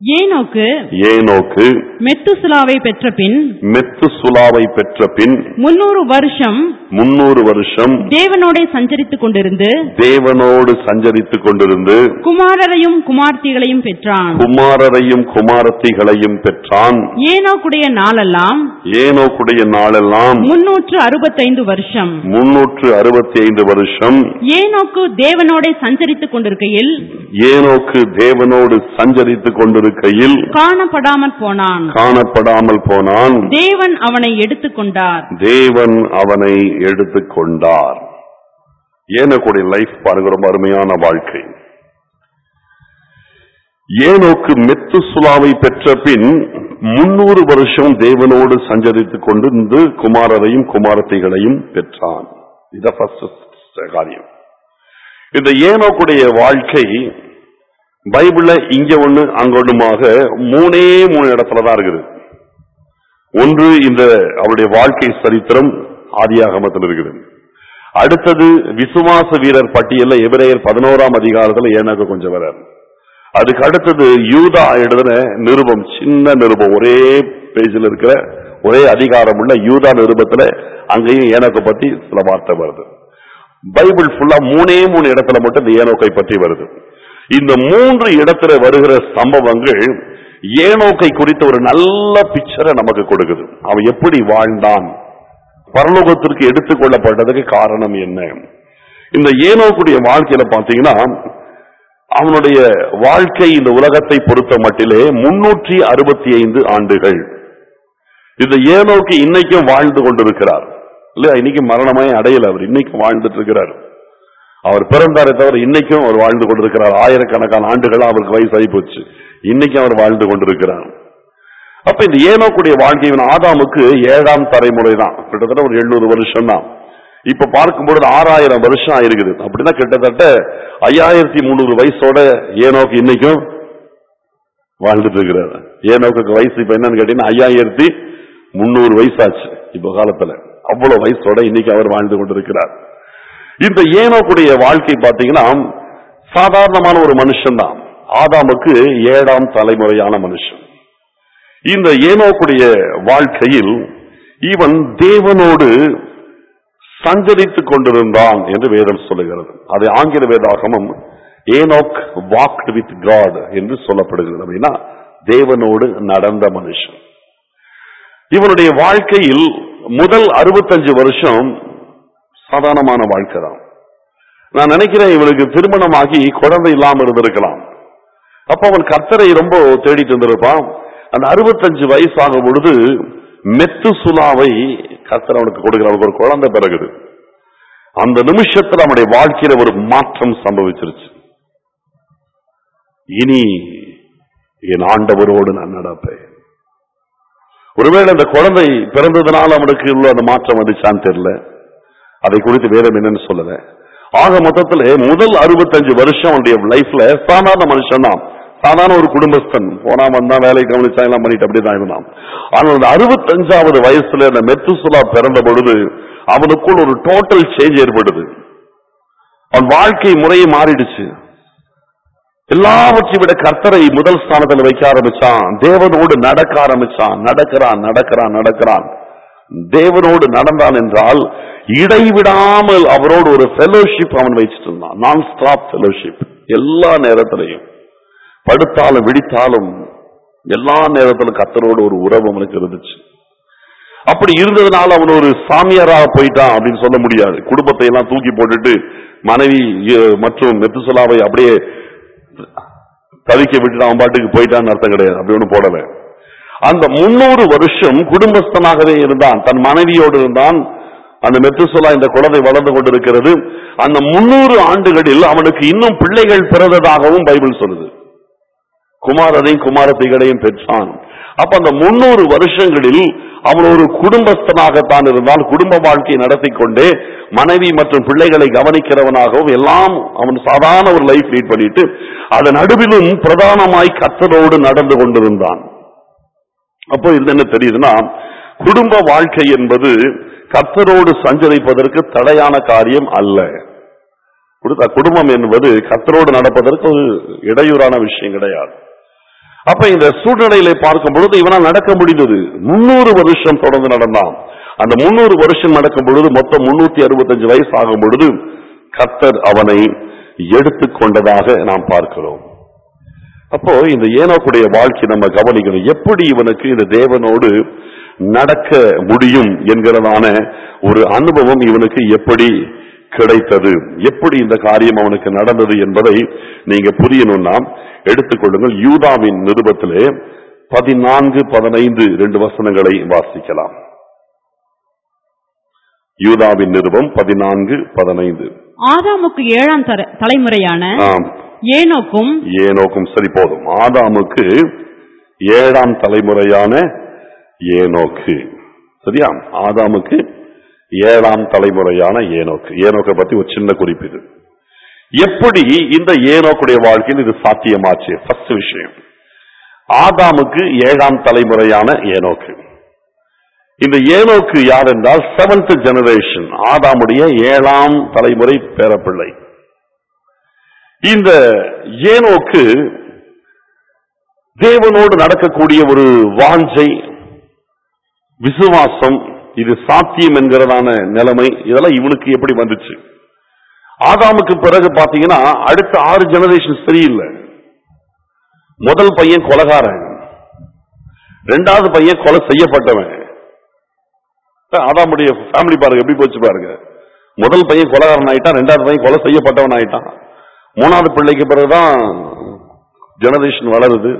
ஏனோக்கு ஏனோக்கு மெத்துசுலாவை பெற்ற பின் மெத்துசுலாவை பெற்ற பின் முன்னூறு வருஷம் முன்னூறு வருஷம் தேவனோடே சஞ்சரித்துக் கொண்டிருந்து தேவனோடு சஞ்சரித்துக் கொண்டிருந்து குமாரரையும் குமார்த்திகளையும் பெற்றான் குமாரரையும் குமாரத்திகளையும் பெற்றான் ஏனோக்குடைய நாளெல்லாம் ஏனோக்குடைய நாளெல்லாம் முன்னூற்று அறுபத்தைந்து வருஷம் முன்னூற்று அறுபத்தி ஐந்து வருஷம் ஏனோக்கு தேவனோடே சஞ்சரித்துக் கொண்டிருக்கையில் ஏனோக்கு தேவனோடு சஞ்சரித்துக் கொண்டிருக்கையில் காணப்படாமற் போனான் காணப்படாமல் போனான் தேவன் அவனை எடுத்துக்கொண்டார் தேவன் அவனை எடுத்துக்கொண்டார் ஏனோக்குடைய லைஃப் பாருங்க ரொம்ப அருமையான வாழ்க்கை ஏனோக்கு மெத்துசுலாவை பெற்ற பின் முன்னூறு வருஷம் தேவனோடு சஞ்சரித்துக் கொண்டிருந்து குமாரரையும் குமாரத்தைகளையும் பெற்றான் இத ஃபர்ஸ்ட் காரியம் இந்த ஏனோக்குடைய வாழ்க்கை பைபிள்ல இங்க ஒண்ணு அங்க ஒண்ணுமாக மூணே மூணு இடத்துல தான் இருக்குது ஒன்று இந்த அவருடைய வாழ்க்கை சரித்திரம் ஆதியாகமத்தில் இருக்குது அடுத்தது விசுவாச வீரர் பட்டியல்ல எபிரேயர் பதினோராம் அதிகாரத்துல ஏனாக்கு கொஞ்சம் வரார் அதுக்கு அடுத்தது யூதா எழுதின நிருபம் சின்ன நிருபம் ஒரே பேஜில் இருக்கிற ஒரே அதிகாரம் உள்ள யூதா நிருபத்துல அங்கேயும் ஏனோக்கை பத்தி சில வார்த்தை வருது பைபிள் ஃபுல்லா மூணே மூணு இடத்துல மட்டும் இந்த ஏனோக்கை பற்றி வருது இந்த மூன்று இடத்துல வருகிற சம்பவங்கள் ஏனோக்கை குறித்த ஒரு நல்ல பிக்சரை நமக்கு கொடுக்குது அவன் எப்படி வாழ்ந்தான் பரலோகத்திற்கு எடுத்துக்கொள்ளப்பட்டதுக்கு காரணம் என்ன இந்த ஏனோக்குடைய வாழ்க்கையில பாத்தீங்கன்னா அவனுடைய வாழ்க்கை இந்த உலகத்தை பொறுத்த மட்டிலே முன்னூற்றி அறுபத்தி ஐந்து ஆண்டுகள் இந்த ஏனோக்கு இன்னைக்கும் வாழ்ந்து கொண்டிருக்கிறார் இல்லையா இன்னைக்கு மரணமாய் அடையல அவர் இன்னைக்கும் வாழ்ந்துட்டு இருக்கிறார் அவர் பிறந்தாரே தவிர இன்னைக்கும் அவர் வாழ்ந்து கொண்டிருக்கிறார் ஆயிரக்கணக்கான ஆண்டுகள் அவருக்கு வயசாகி போச்சு இன்னைக்கும் அவர் வாழ்ந்து கொண்டிருக்கிறார் அப்ப இந்த ஏனோக்குடைய வாழ்க்கை இவன் ஆதாமுக்கு ஏழாம் தலைமுறை தான் கிட்டத்தட்ட ஒரு எழுநூறு வருஷம் தான் இப்ப பார்க்கும்பொழுது ஆறாயிரம் வருஷம் ஆயிருக்குது அப்படின்னா கிட்டத்தட்ட ஐயாயிரத்தி முந்நூறு வயசோட ஏனோக்கு இன்னைக்கும் வாழ்ந்துட்டு இருக்கிறார் ஏனோக்கு வயசு இப்ப என்னன்னு கேட்டீங்கன்னா ஐயாயிரத்தி முந்நூறு வயசாச்சு இப்ப காலத்துல அவ்வளவு வயசோட இன்னைக்கு அவர் வாழ்ந்து கொண்டிருக்கிறார் இந்த ஏனோக்குடைய வாழ்க்கை பாத்தீங்கன்னா சாதாரணமான ஒரு மனுஷன் தான் ஆதாமுக்கு ஏழாம் தலைமுறையான மனுஷன் இந்த ஏனோக்குடைய வாழ்க்கையில் இவன் தேவனோடு சஞ்சரித்துக் கொண்டிருந்தான் என்று வேதம் சொல்லுகிறது அது ஆங்கில வேதாகமம் ஏனோக் வாக்ட் வித் காட் என்று சொல்லப்படுகிறது அப்படின்னா தேவனோடு நடந்த மனுஷன் இவனுடைய வாழ்க்கையில் முதல் அறுபத்தஞ்சு வருஷம் சாதாரணமான வாழ்க்கை தான் நான் நினைக்கிறேன் இவனுக்கு திருமணமாகி குழந்தை இல்லாம இருந்திருக்கலாம் அப்ப அவன் கர்த்தரை ரொம்ப தேடிட்டு இருந்திருப்பான் அந்த அறுபத்தஞ்சு வயசாகும் பொழுது மெத்து சுலாவை கர்த்தர் அவனுக்கு கொடுக்கிற அவனுக்கு ஒரு குழந்தை பிறகுது அந்த நிமிஷத்துல அவனுடைய வாழ்க்கையில ஒரு மாற்றம் சம்பவிச்சிருச்சு இனி என் ஆண்டவரோடு நான் நடப்பேன் ஒருவேளை அந்த குழந்தை பிறந்ததுனால அவனுக்கு உள்ள அந்த மாற்றம் வந்துச்சான்னு தெரியல அதை குறித்து வேதம் என்னன்னு சொல்லல ஆக மொத்தத்துல முதல் அறுபத்தஞ்சு வருஷம் அவனுடைய லைஃப்ல சாதாரண மனுஷன் தான் சாதாரண ஒரு குடும்பஸ்தன் போனா வந்தா வேலை கவனிச்சா எல்லாம் பண்ணிட்டு அப்படிதான் இருந்தான் ஆனால் அந்த அறுபத்தஞ்சாவது வயசுல அந்த மெத்துசுலா பிறந்த பொழுது அவனுக்குள் ஒரு டோட்டல் சேஞ்ச் ஏற்படுது அவன் வாழ்க்கை முறையே மாறிடுச்சு எல்லாவற்றையும் விட கர்த்தரை முதல் ஸ்தானத்தில் வைக்க ஆரம்பிச்சான் தேவனோடு நடக்க ஆரம்பிச்சான் நடக்கிறான் நடக்கிறான் நடக்கிறான் தேவனோடு நடந்தான் என்றால் இடைவிடாமல் அவரோடு ஒரு ஃபெலோஷிப் அவன் வச்சிட்டு இருந்தான் நான் ஸ்டாப் ஃபெலோஷிப் எல்லா நேரத்திலையும் படுத்தாலும் விழித்தாலும் எல்லா நேரத்திலும் கர்த்தரோடு ஒரு உறவு அவனுக்கு இருந்துச்சு அப்படி இருந்ததுனால அவன் ஒரு சாமியாராக போயிட்டான் அப்படின்னு சொல்ல முடியாது குடும்பத்தை எல்லாம் தூக்கி போட்டுட்டு மனைவி அஹ், மற்றும் மெத்துசலாவை அப்படியே தவிக்க விட்டுட்டு அவன் பாட்டுக்கு போயிட்டான்னு அர்த்தம் கிடையாது அப்படி ஒண்ணு போடல அந்த முன்னூறு வருஷம் குடும்பஸ்தனாகவே இருந்தான் தன் மனைவியோடு இருந்தான் அந்த மெத்துசலா இந்த குழந்தை வளர்ந்து கொண்டிருக்கிறது அந்த முன்னூறு ஆண்டுகளில் அவனுக்கு இன்னும் பிள்ளைகள் பிறந்ததாகவும் பைபிள் சொல்லுது குமாரரையும் குமாரத்திகளையும் பெற்றான் அப்ப அந்த முன்னூறு வருஷங்களில் அவன் ஒரு குடும்பஸ்தனாகத்தான் இருந்தால் குடும்ப வாழ்க்கையை நடத்தி கொண்டே மனைவி மற்றும் பிள்ளைகளை கவனிக்கிறவனாகவும் எல்லாம் அவன் சாதாரண ஒரு லைஃப் லீட் பண்ணிட்டு அதன் நடுவிலும் பிரதானமாய் கத்தரோடு நடந்து கொண்டிருந்தான் அப்போ இது என்ன தெரியுதுன்னா குடும்ப வாழ்க்கை என்பது கத்தரோடு சஞ்சரிப்பதற்கு தடையான காரியம் அல்ல குடுத்த- குடும்பம் என்பது கத்தரோடு நடப்பதற்கு ஒரு இடையூறான விஷயம் கிடையாது அப்ப இந்த சூழ்நிலையில பார்க்கும் பொழுது இவனால் நடக்க முடிந்தது முன்னூறு வருஷம் தொடர்ந்து நடந்தான் அந்த முன்னூறு வருஷம் நடக்கும் பொழுது மொத்தம் முன்னூத்தி அறுபத்தஞ்சு வயசு ஆகும் பொழுது கத்தர் அவனை எடுத்துக்கொண்டதாக நாம் பார்க்கிறோம் அப்போ இந்த ஏனோக்குடைய வாழ்க்கை நம்ம கவனிக்கணும் எப்படி இவனுக்கு இந்த தேவனோடு நடக்க முடியும் என்கிறதான ஒரு அனுபவம் இவனுக்கு எப்படி கிடைத்தது எப்படி இந்த காரியம் அவனுக்கு நடந்தது என்பதை நீங்க புரியணும்னா எடுத்துக்கொள்ளுங்கள் யூதாவின் நிருபத்திலே பதினான்கு பதினைந்து ரெண்டு வசனங்களை வாசிக்கலாம் யூதாவின் நிருபம் பதினான்கு பதினைந்து ஆதாமுக்கு ஏழாம் தர- தலைமுறையான ஆம் ஏனோக்கும் ஏனோக்கும் சரி போதும் ஆதாமுக்கு ஏழாம் தலைமுறையான ஏனோக்கு சரியா ஆதாமுக்கு ஏழாம் தலைமுறையான ஏனோக்கு ஏனோக்கை பத்தி ஒரு சின்ன குறிப்பு இது எப்படி இந்த ஏனோக்குடைய வாழ்க்கையில் இது சாத்தியமாச்சு ஃபர்ஸ்ட் விஷயம் ஆதாமுக்கு ஏழாம் தலைமுறையான ஏனோக்கு இந்த ஏனோக்கு யார் என்றால் செவன்த் ஜெனரேஷன் ஆதாமுடைய ஏழாம் தலைமுறை பேரப்பிள்ளை இந்த ஏனோக்கு தேவனோடு நடக்கக்கூடிய ஒரு வாஞ்சை விசுவாசம் இது சாத்தியம் என்கிறதான நிலைமை இதெல்லாம் இவனுக்கு எப்படி வந்துச்சு ஆதாமுக்கு பிறகு பாத்தீங்கன்னா அடுத்த ஆறு ஜெனரேஷன் சரியில்லை முதல் பையன் கொலகாரன் ரெண்டாவது பையன் கொலை செய்யப்பட்டவன் ஆதாமுடைய ஃபேமிலி பாருங்க எப்படி போச்சு பாருங்க முதல் பையன் கொலகாரன் ஆயிட்டான் ரெண்டாவது பையன் கொலை செய்யப்பட்டவன் ஆயிட்டான் மூணாவது பிள்ளைக்கு பிறகுதான் ஜெனரேஷன் வளருது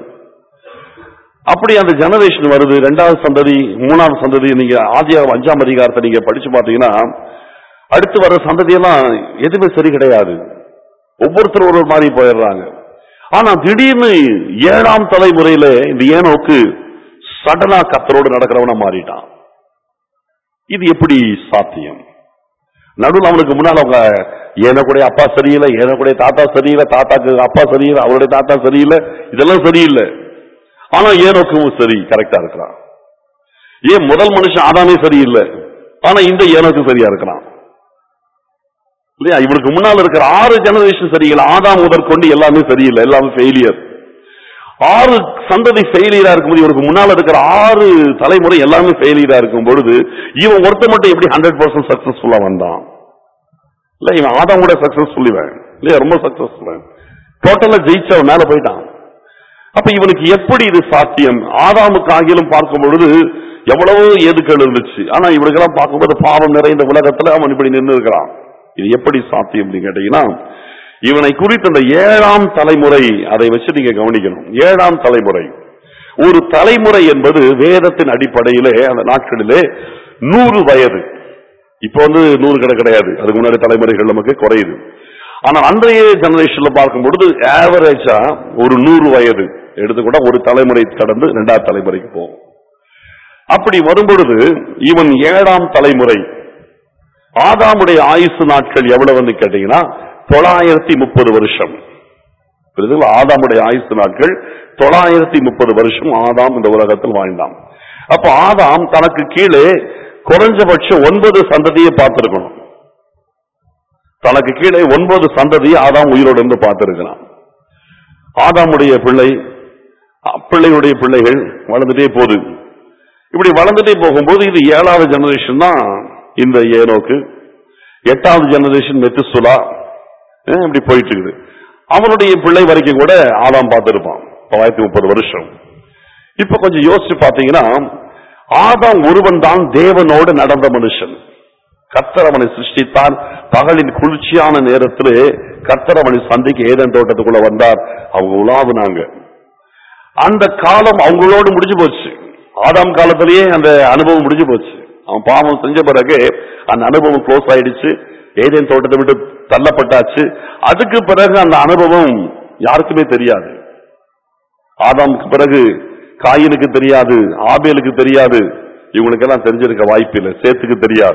அப்படி அந்த ஜெனரேஷன் வருது ரெண்டாவது சந்ததி மூணாவது சந்ததி நீங்க ஆதியாக அஞ்சாம் அதிகாரத்தை நீங்க படிச்சு பார்த்தீங்கன்னா அடுத்து வர சந்ததியெல்லாம் எதுவுமே சரி கிடையாது ஒவ்வொருத்தரும் ஒரு ஒரு மாதிரி போயிடுறாங்க ஆனா திடீர்னு ஏழாம் தலைமுறையில இந்த ஏனோக்கு சடனா கத்தரோடு நடக்கிறவனா மாறிட்டான் இது எப்படி சாத்தியம் நடுவில் அவனுக்கு முன்னால் அவங்க ஏனக்குடைய அப்பா சரியில்லை ஏனக்குடைய தாத்தா சரியில்லை தாத்தாக்கு அப்பா சரியில்லை அவருடைய தாத்தா சரியில்லை இதெல்லாம் சரியில்லை ஆனா ஏனோக்கும் சரி கரெக்டா இருக்கிறான் ஏன் முதல் மனுஷன் ஆதாமே சரியில்லை ஆனா இந்த ஏனோக்கு சரியா இருக்கிறான் இல்லையா இவனுக்கு முன்னால் இருக்கிற ஆறு ஜெனரேஷன் சரியில்லை ஆதாம் முதற்கொண்டு எல்லாமே சரியில்லை எல்லாமே ஃபெயிலியர் ஆறு சந்ததி ஃபெயிலியரா இருக்கும்போது இவனுக்கு முன்னால் இருக்கிற ஆறு தலைமுறை எல்லாமே ஃபெயிலியரா இருக்கும் பொழுது இவன் ஒருத்த மட்டும் எப்படி ஹண்ட்ரட் பர்சன்ட் சக்சஸ்ஃபுல்லா வந்தான் இல்ல இவன் ஆதாம் கூட சக்சஸ்ஃபுல் இவன் இல்லையா ரொம்ப சக்சஸ்ஃபுல் டோட்டலா ஜெயிச்சவன் மேல போயிட்டான் அப்ப இவனுக்கு எப்படி இது சாத்தியம் ஆதாமுக்கு ஆகிலும் பார்க்கும் பொழுது எவ்வளவோ ஏதுக்கள் இருந்துச்சு ஆனா இவனுக்கெல்லாம் பார்க்கும்போது பாவம் நிறைந்த உலகத்துல அவன் இப்படி நின்று இருக்கிறான் இது எப்படி சாத்தியம் அப்படின்னு கேட்டீங்கன்னா இவனை குறித்த அந்த ஏழாம் தலைமுறை அதை வச்சு நீங்க கவனிக்கணும் ஏழாம் தலைமுறை ஒரு தலைமுறை என்பது வேதத்தின் அடிப்படையிலே அந்த நாட்களிலே நூறு வயது இப்ப வந்து நூறு கடை கிடையாது அதுக்கு முன்னாடி தலைமுறைகள் நமக்கு குறையுது ஆனா அன்றைய ஜெனரேஷன்ல பார்க்கும் பொழுது ஆவரேஜா ஒரு நூறு வயது எடுத்துக்கூட ஒரு தலைமுறை கடந்து இரண்டாவது தலைமுறைக்கு போகும் அப்படி வரும்பொழுது இவன் ஏழாம் தலைமுறை ஆதாமுடைய ஆயுசு நாட்கள் எவ்வளவுன்னு கேட்டீங்கன்னா தொள்ளாயிரத்தி முப்பது வருஷம் புரியுதுங்களா? ஆதாமுடைய ஆயுசு நாட்கள் தொள்ளாயிரத்தி முப்பது வருஷம் ஆதாம் இந்த உலகத்தில் வாழ்ந்தான் அப்ப ஆதாம் தனக்கு கீழே குறைஞ்சபட்சம் ஒன்பது சந்ததியை பார்த்திருக்கணும் தனக்கு கீழே ஒன்பது சந்ததியை ஆதாம் உயிரோடு இருந்து பார்த்திருக்கிறான் ஆதாமுடைய பிள்ளை அ- பிள்ளையுடைய பிள்ளைகள் வளர்ந்துட்டே போகுது இப்படி வளர்ந்துட்டே போகும்போது இது ஏழாவது ஜெனரேஷன் தான் இந்த ஏனோக்கு எட்டாவது ஜெனரேஷன் மெத்துசுலா அஹ் இப்படி போயிட்டு இருக்குது அவனுடைய பிள்ளை வரைக்கும் கூட ஆதாம் பார்த்திருப்பான் தொள்ளாயிரத்தி முப்பது வருஷம் இப்ப கொஞ்சம் யோசிச்சு பாத்தீங்கன்னா ஆதாம் ஒருவன் தான் தேவனோடு நடந்த மனுஷன் கர்த்தர் அவனை சிருஷ்டித்தார் பகலின் குளிர்ச்சியான நேரத்திலே கர்த்தர் அவனை சந்திக்க ஏதன் தோட்டத்துக்குள்ள வந்தார் அவங்க உலாவுனாங்க அந்த காலம் அவங்களோடு முடிஞ்சு போச்சு ஆதாம் காலத்திலேயே அந்த அனுபவம் முடிஞ்சு போச்சு அவன் பாவம் செஞ்ச பிறகு அந்த அனுபவம் க்ளோஸ் ஆயிடுச்சு ஏதேன் தோட்டத்தை விட்டு தள்ளப்பட்டாச்சு அதுக்கு பிறகு அந்த அனுபவம் யாருக்குமே தெரியாது ஆதாமுக்கு பிறகு காயினுக்கு தெரியாது ஆபேலுக்கு தெரியாது இவங்களுக்கெல்லாம் தெரிஞ்சிருக்க வாய்ப்பில்லை சேத்துக்கு தெரியாது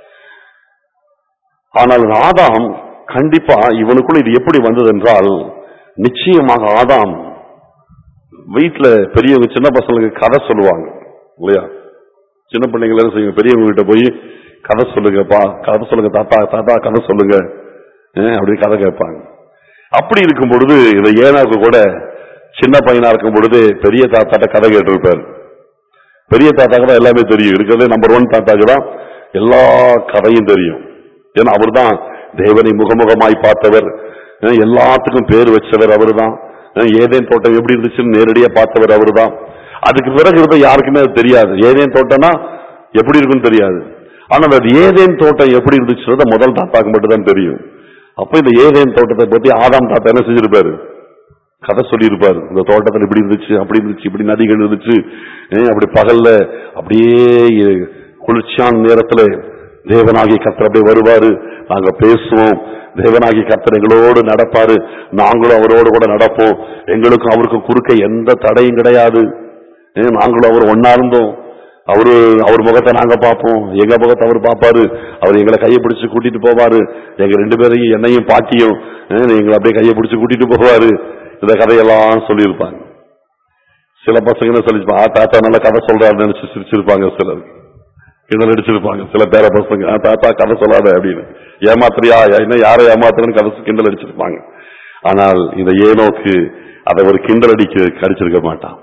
ஆனால் ஆதாம் கண்டிப்பா இவனுக்குள்ள இது எப்படி வந்தது என்றால் நிச்சயமாக ஆதாம் வீட்டுல பெரியவங்க சின்ன பசங்களுக்கு கதை சொல்லுவாங்க இல்லையா சின்ன பிள்ளைங்க எல்லாரும் செய்யுங்க பெரியவங்க கிட்ட போய் கதை சொல்லுங்கப்பா கதை சொல்லுங்க தாத்தா தாத்தா கதை சொல்லுங்க அஹ் அப்படி கதை கேட்பாங்க அப்படி இருக்கும் பொழுது இந்த ஏனாக்கு கூட சின்ன பையனா இருக்கும் பொழுது பெரிய தாத்தாட்ட கதை கேட்டிருப்பார் பெரிய தாத்தாக்கு தான் எல்லாமே தெரியும் இருக்கிறதே நம்பர் ஒன் தாத்தாக்கு தான் எல்லா கதையும் தெரியும் ஏன்னா அவர்தான் தேவனை முகமுகமாய் பார்த்தவர் அஹ் எல்லாத்துக்கும் பேர் வச்சவர் அவர்தான் அஹ் ஏதேன் தோட்டம் எப்படி இருந்துச்சுன்னு நேரடியா பார்த்தவர் அவர்தான் அதுக்கு பிறகு இருந்த யாருக்குமே அது தெரியாது ஏதேன் தோட்டம்னா எப்படி இருக்குன்னு தெரியாது ஆனா அந்த ஏதேன் தோட்டம் எப்படி இருந்துச்சுன்றத முதல் தாத்தாக்கு மட்டும் தான் தெரியும் அப்ப இந்த ஏதேன் தோட்டத்தை பத்தி ஆதாம் தாத்தா என்ன செஞ்சிருப்பாரு கதை சொல்லியிருப்பாரு இந்த தோட்டத்துல இப்படி இருந்துச்சு அப்படி இருந்துச்சு இப்படி நதிகள் இருந்துச்சு ஏன் அப்படி பகல்ல அப்படியே எ- குளிர்ச்சியான நேரத்துல தேவனாகி கர்த்தர் அப்படியே வருவாரு நாங்க பேசுவோம் தேவனாகி கர்த்தர் எங்களோடு நடப்பாரு நாங்களும் அவரோடு கூட நடப்போம் எங்களுக்கும் அவருக்கும் குறுக்க எந்த தடையும் கிடையாது ஏன் நாங்களும் அவர் ஒன்னா இருந்தோம் அவரு அவர் முகத்தை நாங்க பார்ப்போம் எங்க முகத்தை அவர் பார்ப்பாரு அவர் எங்களை கையை பிடிச்சு கூட்டிட்டு போவாரு எங்க ரெண்டு பேரையும் என்னையும் பாட்டியும் ஏன் எங்களை அப்படியே கையை பிடிச்சு கூட்டிட்டு போவாரு இந்த கதையெல்லாம் சொல்லியிருப்பாங்க சில பசங்க என்ன சொல்லிருப்பாங்க "ஆ, தாத்தா நல்ல கதை சொல்றாருன்னு நினைச்சு சிரிச்சிருப்பாங்க சிலர் கிணறு அடிச்சிருப்பாங்க சில பேர பசங்க "ஆ, தாத்தா கதை சொல்லாத அப்படின்னு ஏமாத்துறியா என்ன யாரை ஏமாத்துறன்னு கதை கிண்டல் அடிச்சிருப்பாங்க ஆனால் இந்த ஏனோக்கு அதை ஒரு கிண்டல் அடிக்க அடிச்சிருக்க மாட்டான்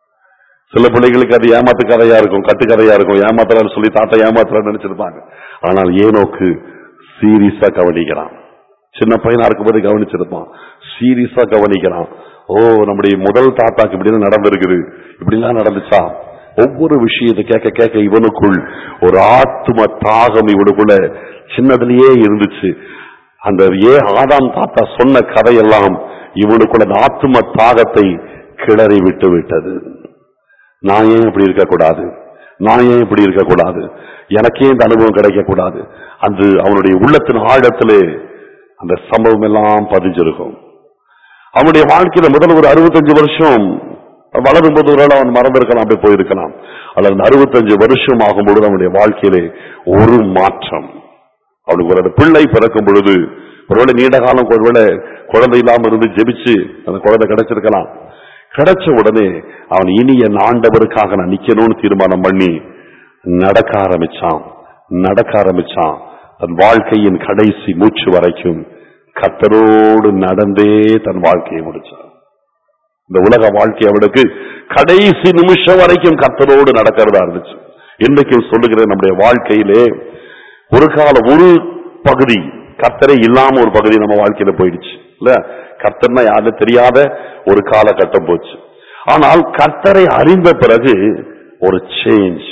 சில பிள்ளைகளுக்கு அது ஏமாத்து கதையா இருக்கும் கட்டு கதையா இருக்கும் ஏமாத்துறாரு சொல்லி தாத்தா ஏமாத்துறாரு நினைச்சிருப்பாங்க ஆனால் ஏனோக்கு சீரியஸா கவனிக்கிறான் சின்ன பையனா இருக்கும்போது கவனிச்சிருப்பான் சீரியஸா கவனிக்கிறான் ஓ நம்முடைய முதல் தாத்தாக்கு இப்படி நடந்திருக்குது இப்படிலாம் நடந்துச்சா ஒவ்வொரு விஷயத்தை கேட்க கேட்க இவனுக்குள் ஒரு ஆத்ம தாகம் இவனுக்குள்ள சின்னதுலயே இருந்துச்சு அந்த ஏ ஆதாம் தாத்தா சொன்ன கதையெல்லாம் இவனுக்குள்ள அந்த ஆத்ம தாகத்தை கிளறி விட்டு விட்டது நான் ஏன் இப்படி இருக்கக்கூடாது நான் ஏன் இப்படி இருக்கக்கூடாது எனக்கே இந்த அனுபவம் கிடைக்கக்கூடாது அது அவனுடைய உள்ளத்தின் ஆழத்திலே அந்த சம்பவம் எல்லாம் பதிஞ்சிருக்கும் அவனுடைய வாழ்க்கையில முதல் ஒரு அறுபத்தஞ்சு வருஷம் வளரும் போது ஒருவேளை அவன் மறந்திருக்கலாம் அப்படியே போயிருக்கலாம் அல்லது அந்த அறுபத்தஞ்சு வருஷம் ஆகும்பொழுது அவனுடைய வாழ்க்கையிலே ஒரு மாற்றம் அவனுக்கு ஒரு பிள்ளை பிறக்கும் பொழுது ஒருவேளை நீண்ட காலம் ஒருவேளை குழந்தை இல்லாம இருந்து ஜெபிச்சு அந்த குழந்தை கிடைச்சிருக்கலாம் கிடைச்ச உடனே அவன் இனி என் ஆண்டவருக்காக நான் நிக்கணும்னு தீர்மானம் பண்ணி நடக்க ஆரம்பிச்சான் நடக்க ஆரம்பிச்சான் தன் வாழ்க்கையின் கடைசி மூச்சு வரைக்கும் கத்தரோடு நடந்தே தன் வாழ்க்கையை முடிச்சான் இந்த உலக வாழ்க்கை அவனுக்கு கடைசி நிமிஷம் வரைக்கும் கத்தரோடு நடக்கிறதா இருந்துச்சு இன்றைக்கு சொல்லுகிறேன் நம்முடைய வாழ்க்கையிலே ஒரு கால ஒரு பகுதி கத்தரே இல்லாம ஒரு பகுதி நம்ம வாழ்க்கையில போயிடுச்சு இல்ல கர்த்தர்னா யாருன்னு தெரியாத ஒரு காலகட்டம் போச்சு ஆனால் கர்த்தரை அறிந்த பிறகு ஒரு சேஞ்ச்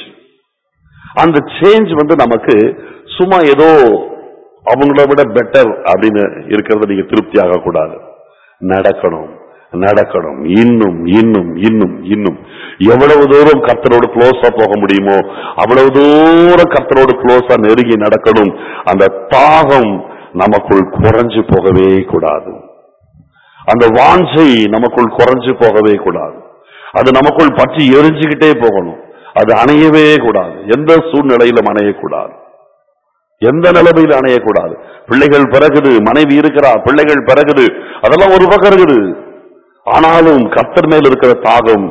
அந்த சேஞ்ச் வந்து நமக்கு சும்மா ஏதோ அவங்கள விட பெட்டர் அப்படின்னு இருக்கிறத நீங்க திருப்தி ஆகக்கூடாது நடக்கணும் நடக்கணும் இன்னும் இன்னும் இன்னும் இன்னும் எவ்வளவு தூரம் கர்த்தரோடு க்ளோஸா போக முடியுமோ அவ்வளவு தூரம் கர்த்தரோடு க்ளோஸா நெருங்கி நடக்கணும் அந்த தாகம் நமக்குள் குறைஞ்சு போகவே கூடாது அந்த வாஞ்சை நமக்குள் குறைஞ்சு போகவே கூடாது அது நமக்குள் பற்றி எரிஞ்சுக்கிட்டே போகணும் அது அணையவே கூடாது எந்த சூழ்நிலையிலும் அணையக்கூடாது எந்த நிலைமையில் அணையக்கூடாது பிள்ளைகள் பிறகுது மனைவி இருக்கிறா பிள்ளைகள் பிறகுது அதெல்லாம் ஒரு பக்கம் இருக்குது ஆனாலும் கர்த்தர் மேல் இருக்கிற தாகம்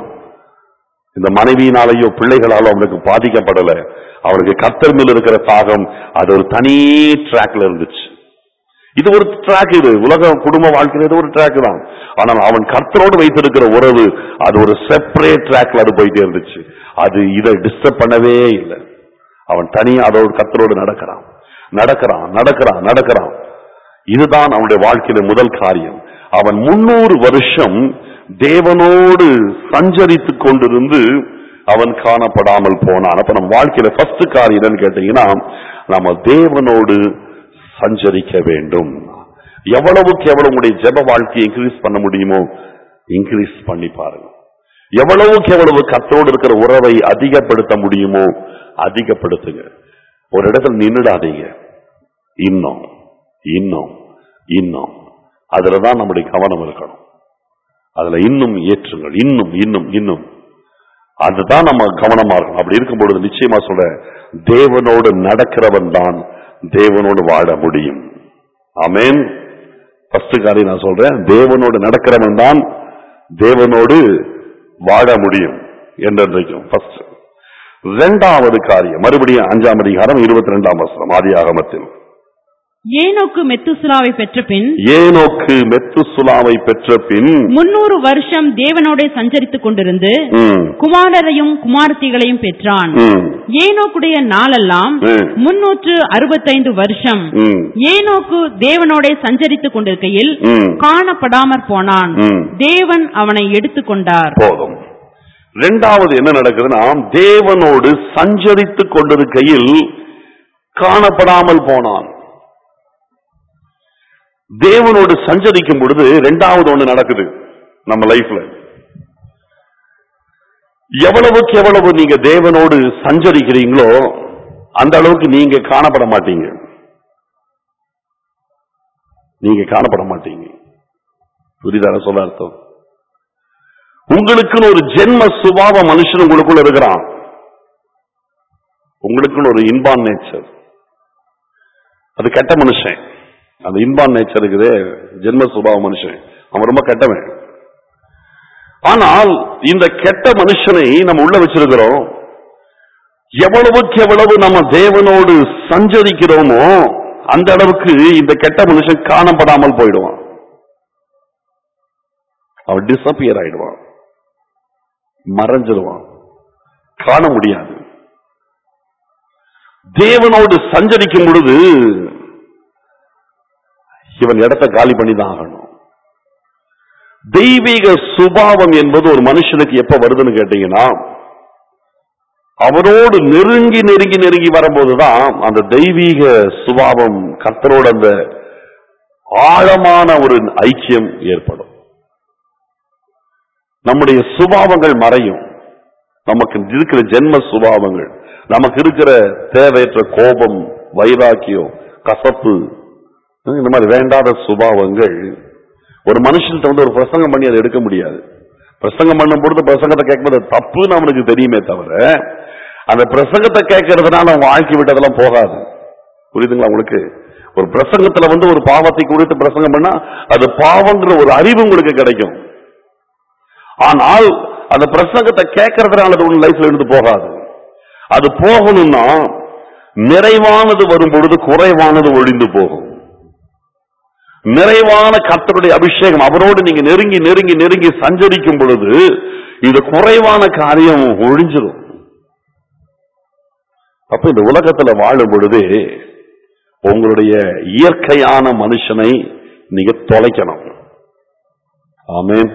இந்த மனைவியினாலேயோ பிள்ளைகளாலோ அவனுக்கு பாதிக்கப்படல அவனுக்கு கர்த்தர் மேல் இருக்கிற தாகம் அது ஒரு தனி ட்ராக்ல இருந்துச்சு இது ஒரு ட்ராக் இது உலக குடும்ப வாழ்க்கையில இது ஒரு ட்ராக் தான் ஆனால் அவன் கர்த்தரோடு வைத்திருக்கிற உறவு அது ஒரு செப்பரேட் ட்ராக்ல அது போயிட்டே இருந்துச்சு அது இதை டிஸ்டர்ப் பண்ணவே இல்லை அவன் தனியா அதோடு கர்த்தரோடு நடக்கிறான் நடக்கிறான் நடக்கிறான் நடக்கிறான் இதுதான் அவனுடைய வாழ்க்கையில முதல் காரியம் அவன் முன்னூறு வருஷம் தேவனோடு சஞ்சரித்துக் கொண்டிருந்து அவன் காணப்படாமல் போனான் அப்ப நம்ம வாழ்க்கையில ஃபர்ஸ்ட் காரியம் என்னன்னு கேட்டீங்கன்னா நம்ம தேவனோடு சஞ்சரிக்க வேண்டும் எவ்வளவுக்கு எவ்வளவு உங்களுடைய ஜெப வாழ்க்கையை இன்க்ரீஸ் பண்ண முடியுமோ இன்க்ரீஸ் பண்ணி பாருங்க எவ்வளவுக்கு எவ்வளவு கத்தோடு இருக்கிற உறவை அதிகப்படுத்த முடியுமோ அதிகப்படுத்துங்க ஒரு இடத்துல நின்னுடாதீங்க இன்னும் இன்னும் இன்னும் அதுலதான் நம்முடைய கவனம் இருக்கணும் அதுல இன்னும் ஏற்றுங்கள் இன்னும் இன்னும் இன்னும் அதுதான் நம்ம கவனமா இருக்கணும் அப்படி இருக்கும் பொழுது நிச்சயமா சொல்றேன் தேவனோடு நடக்கிறவன் தான் தேவனோடு வாழ முடியும் ஆமென் ஃபர்ஸ்ட் காரியம் நான் சொல்றேன் தேவனோடு நடக்கிறவன் தான் தேவனோடு வாழ முடியும் என்றென்றைக்கும் ஃபர்ஸ்ட் இரண்டாவது காரியம் மறுபடியும் அஞ்சாம் அதிகாரம் இருபத்தி ரெண்டாம் வசனம் ஆதி ஆகமத்தில் ஏனோக்கு மெத்துசுலாவை பெற்ற பின் ஏனோக்கு மெத்துசுலாவை பெற்ற பின் முன்னூறு வருஷம் தேவனோடே சஞ்சரித்துக் கொண்டிருந்து ம், குமாரரையும் குமாரத்திகளையும் பெற்றான் ம், ஏனோக்குடைய நாளெல்லாம் ம், முன்னூற்று அறுபத்தைந்து வருஷம் ம், ஏனோக்கு தேவனோடே சஞ்சரித்துக் கொண்டிருக்கையில் ம், காணப்படாமற் போனான் ம். தேவன் அவனை எடுத்துக்கொண்டார் போதும் இரண்டாவது என்ன நடக்குதுன்னா தேவனோடு சஞ்சரித்துக் கொண்டிருக்கையில் காணப்படாமல் போனான் தேவனோடு சஞ்சரிக்கும் பொழுது இரண்டாவது ஒண்ணு நடக்குது நம்ம லைஃப்ல எவ்வளவுக்கு எவ்வளவு நீங்க தேவனோடு சஞ்சரிக்கிறீங்களோ அந்த அளவுக்கு நீங்க காணப்பட மாட்டீங்க நீங்க காணப்பட மாட்டீங்க புரியுதான சொல்ல அர்த்தம் உங்களுக்குன்னு ஒரு ஜென்ம சுபாவ மனுஷன் உங்களுக்குள்ள இருக்கிறான் உங்களுக்குன்னு ஒரு இன்பான் நேச்சர் அது கெட்ட மனுஷன் அந்த இன்பான் நேச்சர் இருக்குதே ஜென்ம சுபாவ மனுஷன் அவன் ரொம்ப கெட்டவன் ஆனால் இந்த கெட்ட மனுஷனை நம்ம உள்ள வச்சிருக்கிறோம் எவ்வளவுக்கு எவ்வளவு நம்ம தேவனோடு சஞ்சரிக்கிறோமோ அந்த அளவுக்கு இந்த கெட்ட மனுஷன் காணப்படாமல் போயிடுவான் அவன் டிசப்பியர் ஆயிடுவான் மறைஞ்சிருவான் காண முடியாது தேவனோடு சஞ்சரிக்கும் பொழுது இவன் இடத்தை காலி பண்ணி தான் ஆகணும் தெய்வீக சுபாவம் என்பது ஒரு மனுஷனுக்கு எப்ப வருதுன்னு கேட்டீங்கன்னா அவரோடு நெருங்கி நெருங்கி நெருங்கி வரும்போதுதான் அந்த தெய்வீக சுபாவம் கர்த்தரோட அந்த ஆழமான ஒரு ஐக்கியம் ஏற்படும் நம்முடைய சுபாவங்கள் மறையும் நமக்கு இருக்கிற ஜென்ம சுபாவங்கள் நமக்கு இருக்கிற தேவையற்ற கோபம் வைராக்கியம் கசப்பு இந்த மாதிரி வேண்டாத சுபாவங்கள் ஒரு மனுஷன்கிட்ட வந்து ஒரு பிரசங்கம் பண்ணி அதை எடுக்க முடியாது பிரசங்கம் பண்ணும் பொழுது பிரசங்கத்தை கேட்கும்போது அது தப்புன்னு அவனுக்கு தெரியுமே தவிர அந்த பிரசங்கத்தை கேட்கறதுனால அவன் வாழ்க்கை விட்டதெல்லாம் போகாது புரியுதுங்களா உங்களுக்கு ஒரு பிரசங்கத்துல வந்து ஒரு பாவத்தை குறித்து பிரசங்கம் பண்ணா அது பாவங்கிற ஒரு அறிவு உங்களுக்கு கிடைக்கும் ஆனால் அந்த பிரசங்கத்தை கேட்கறதுனால அது உன் லைஃப்ல இருந்து போகாது அது போகணும்னா நிறைவானது வரும் பொழுது குறைவானது ஒழிந்து போகும் நிறைவான கர்த்தருடைய அபிஷேகம் அவரோடு நீங்க நெருங்கி நெருங்கி நெருங்கி சஞ்சரிக்கும் பொழுது இது குறைவான காரியம் ஒழிஞ்சிடும் அப்ப இந்த உலகத்துல வாழும் பொழுது உங்களுடைய இயற்கையான மனுஷனை நீங்க தொலைக்கணும் ஆமென்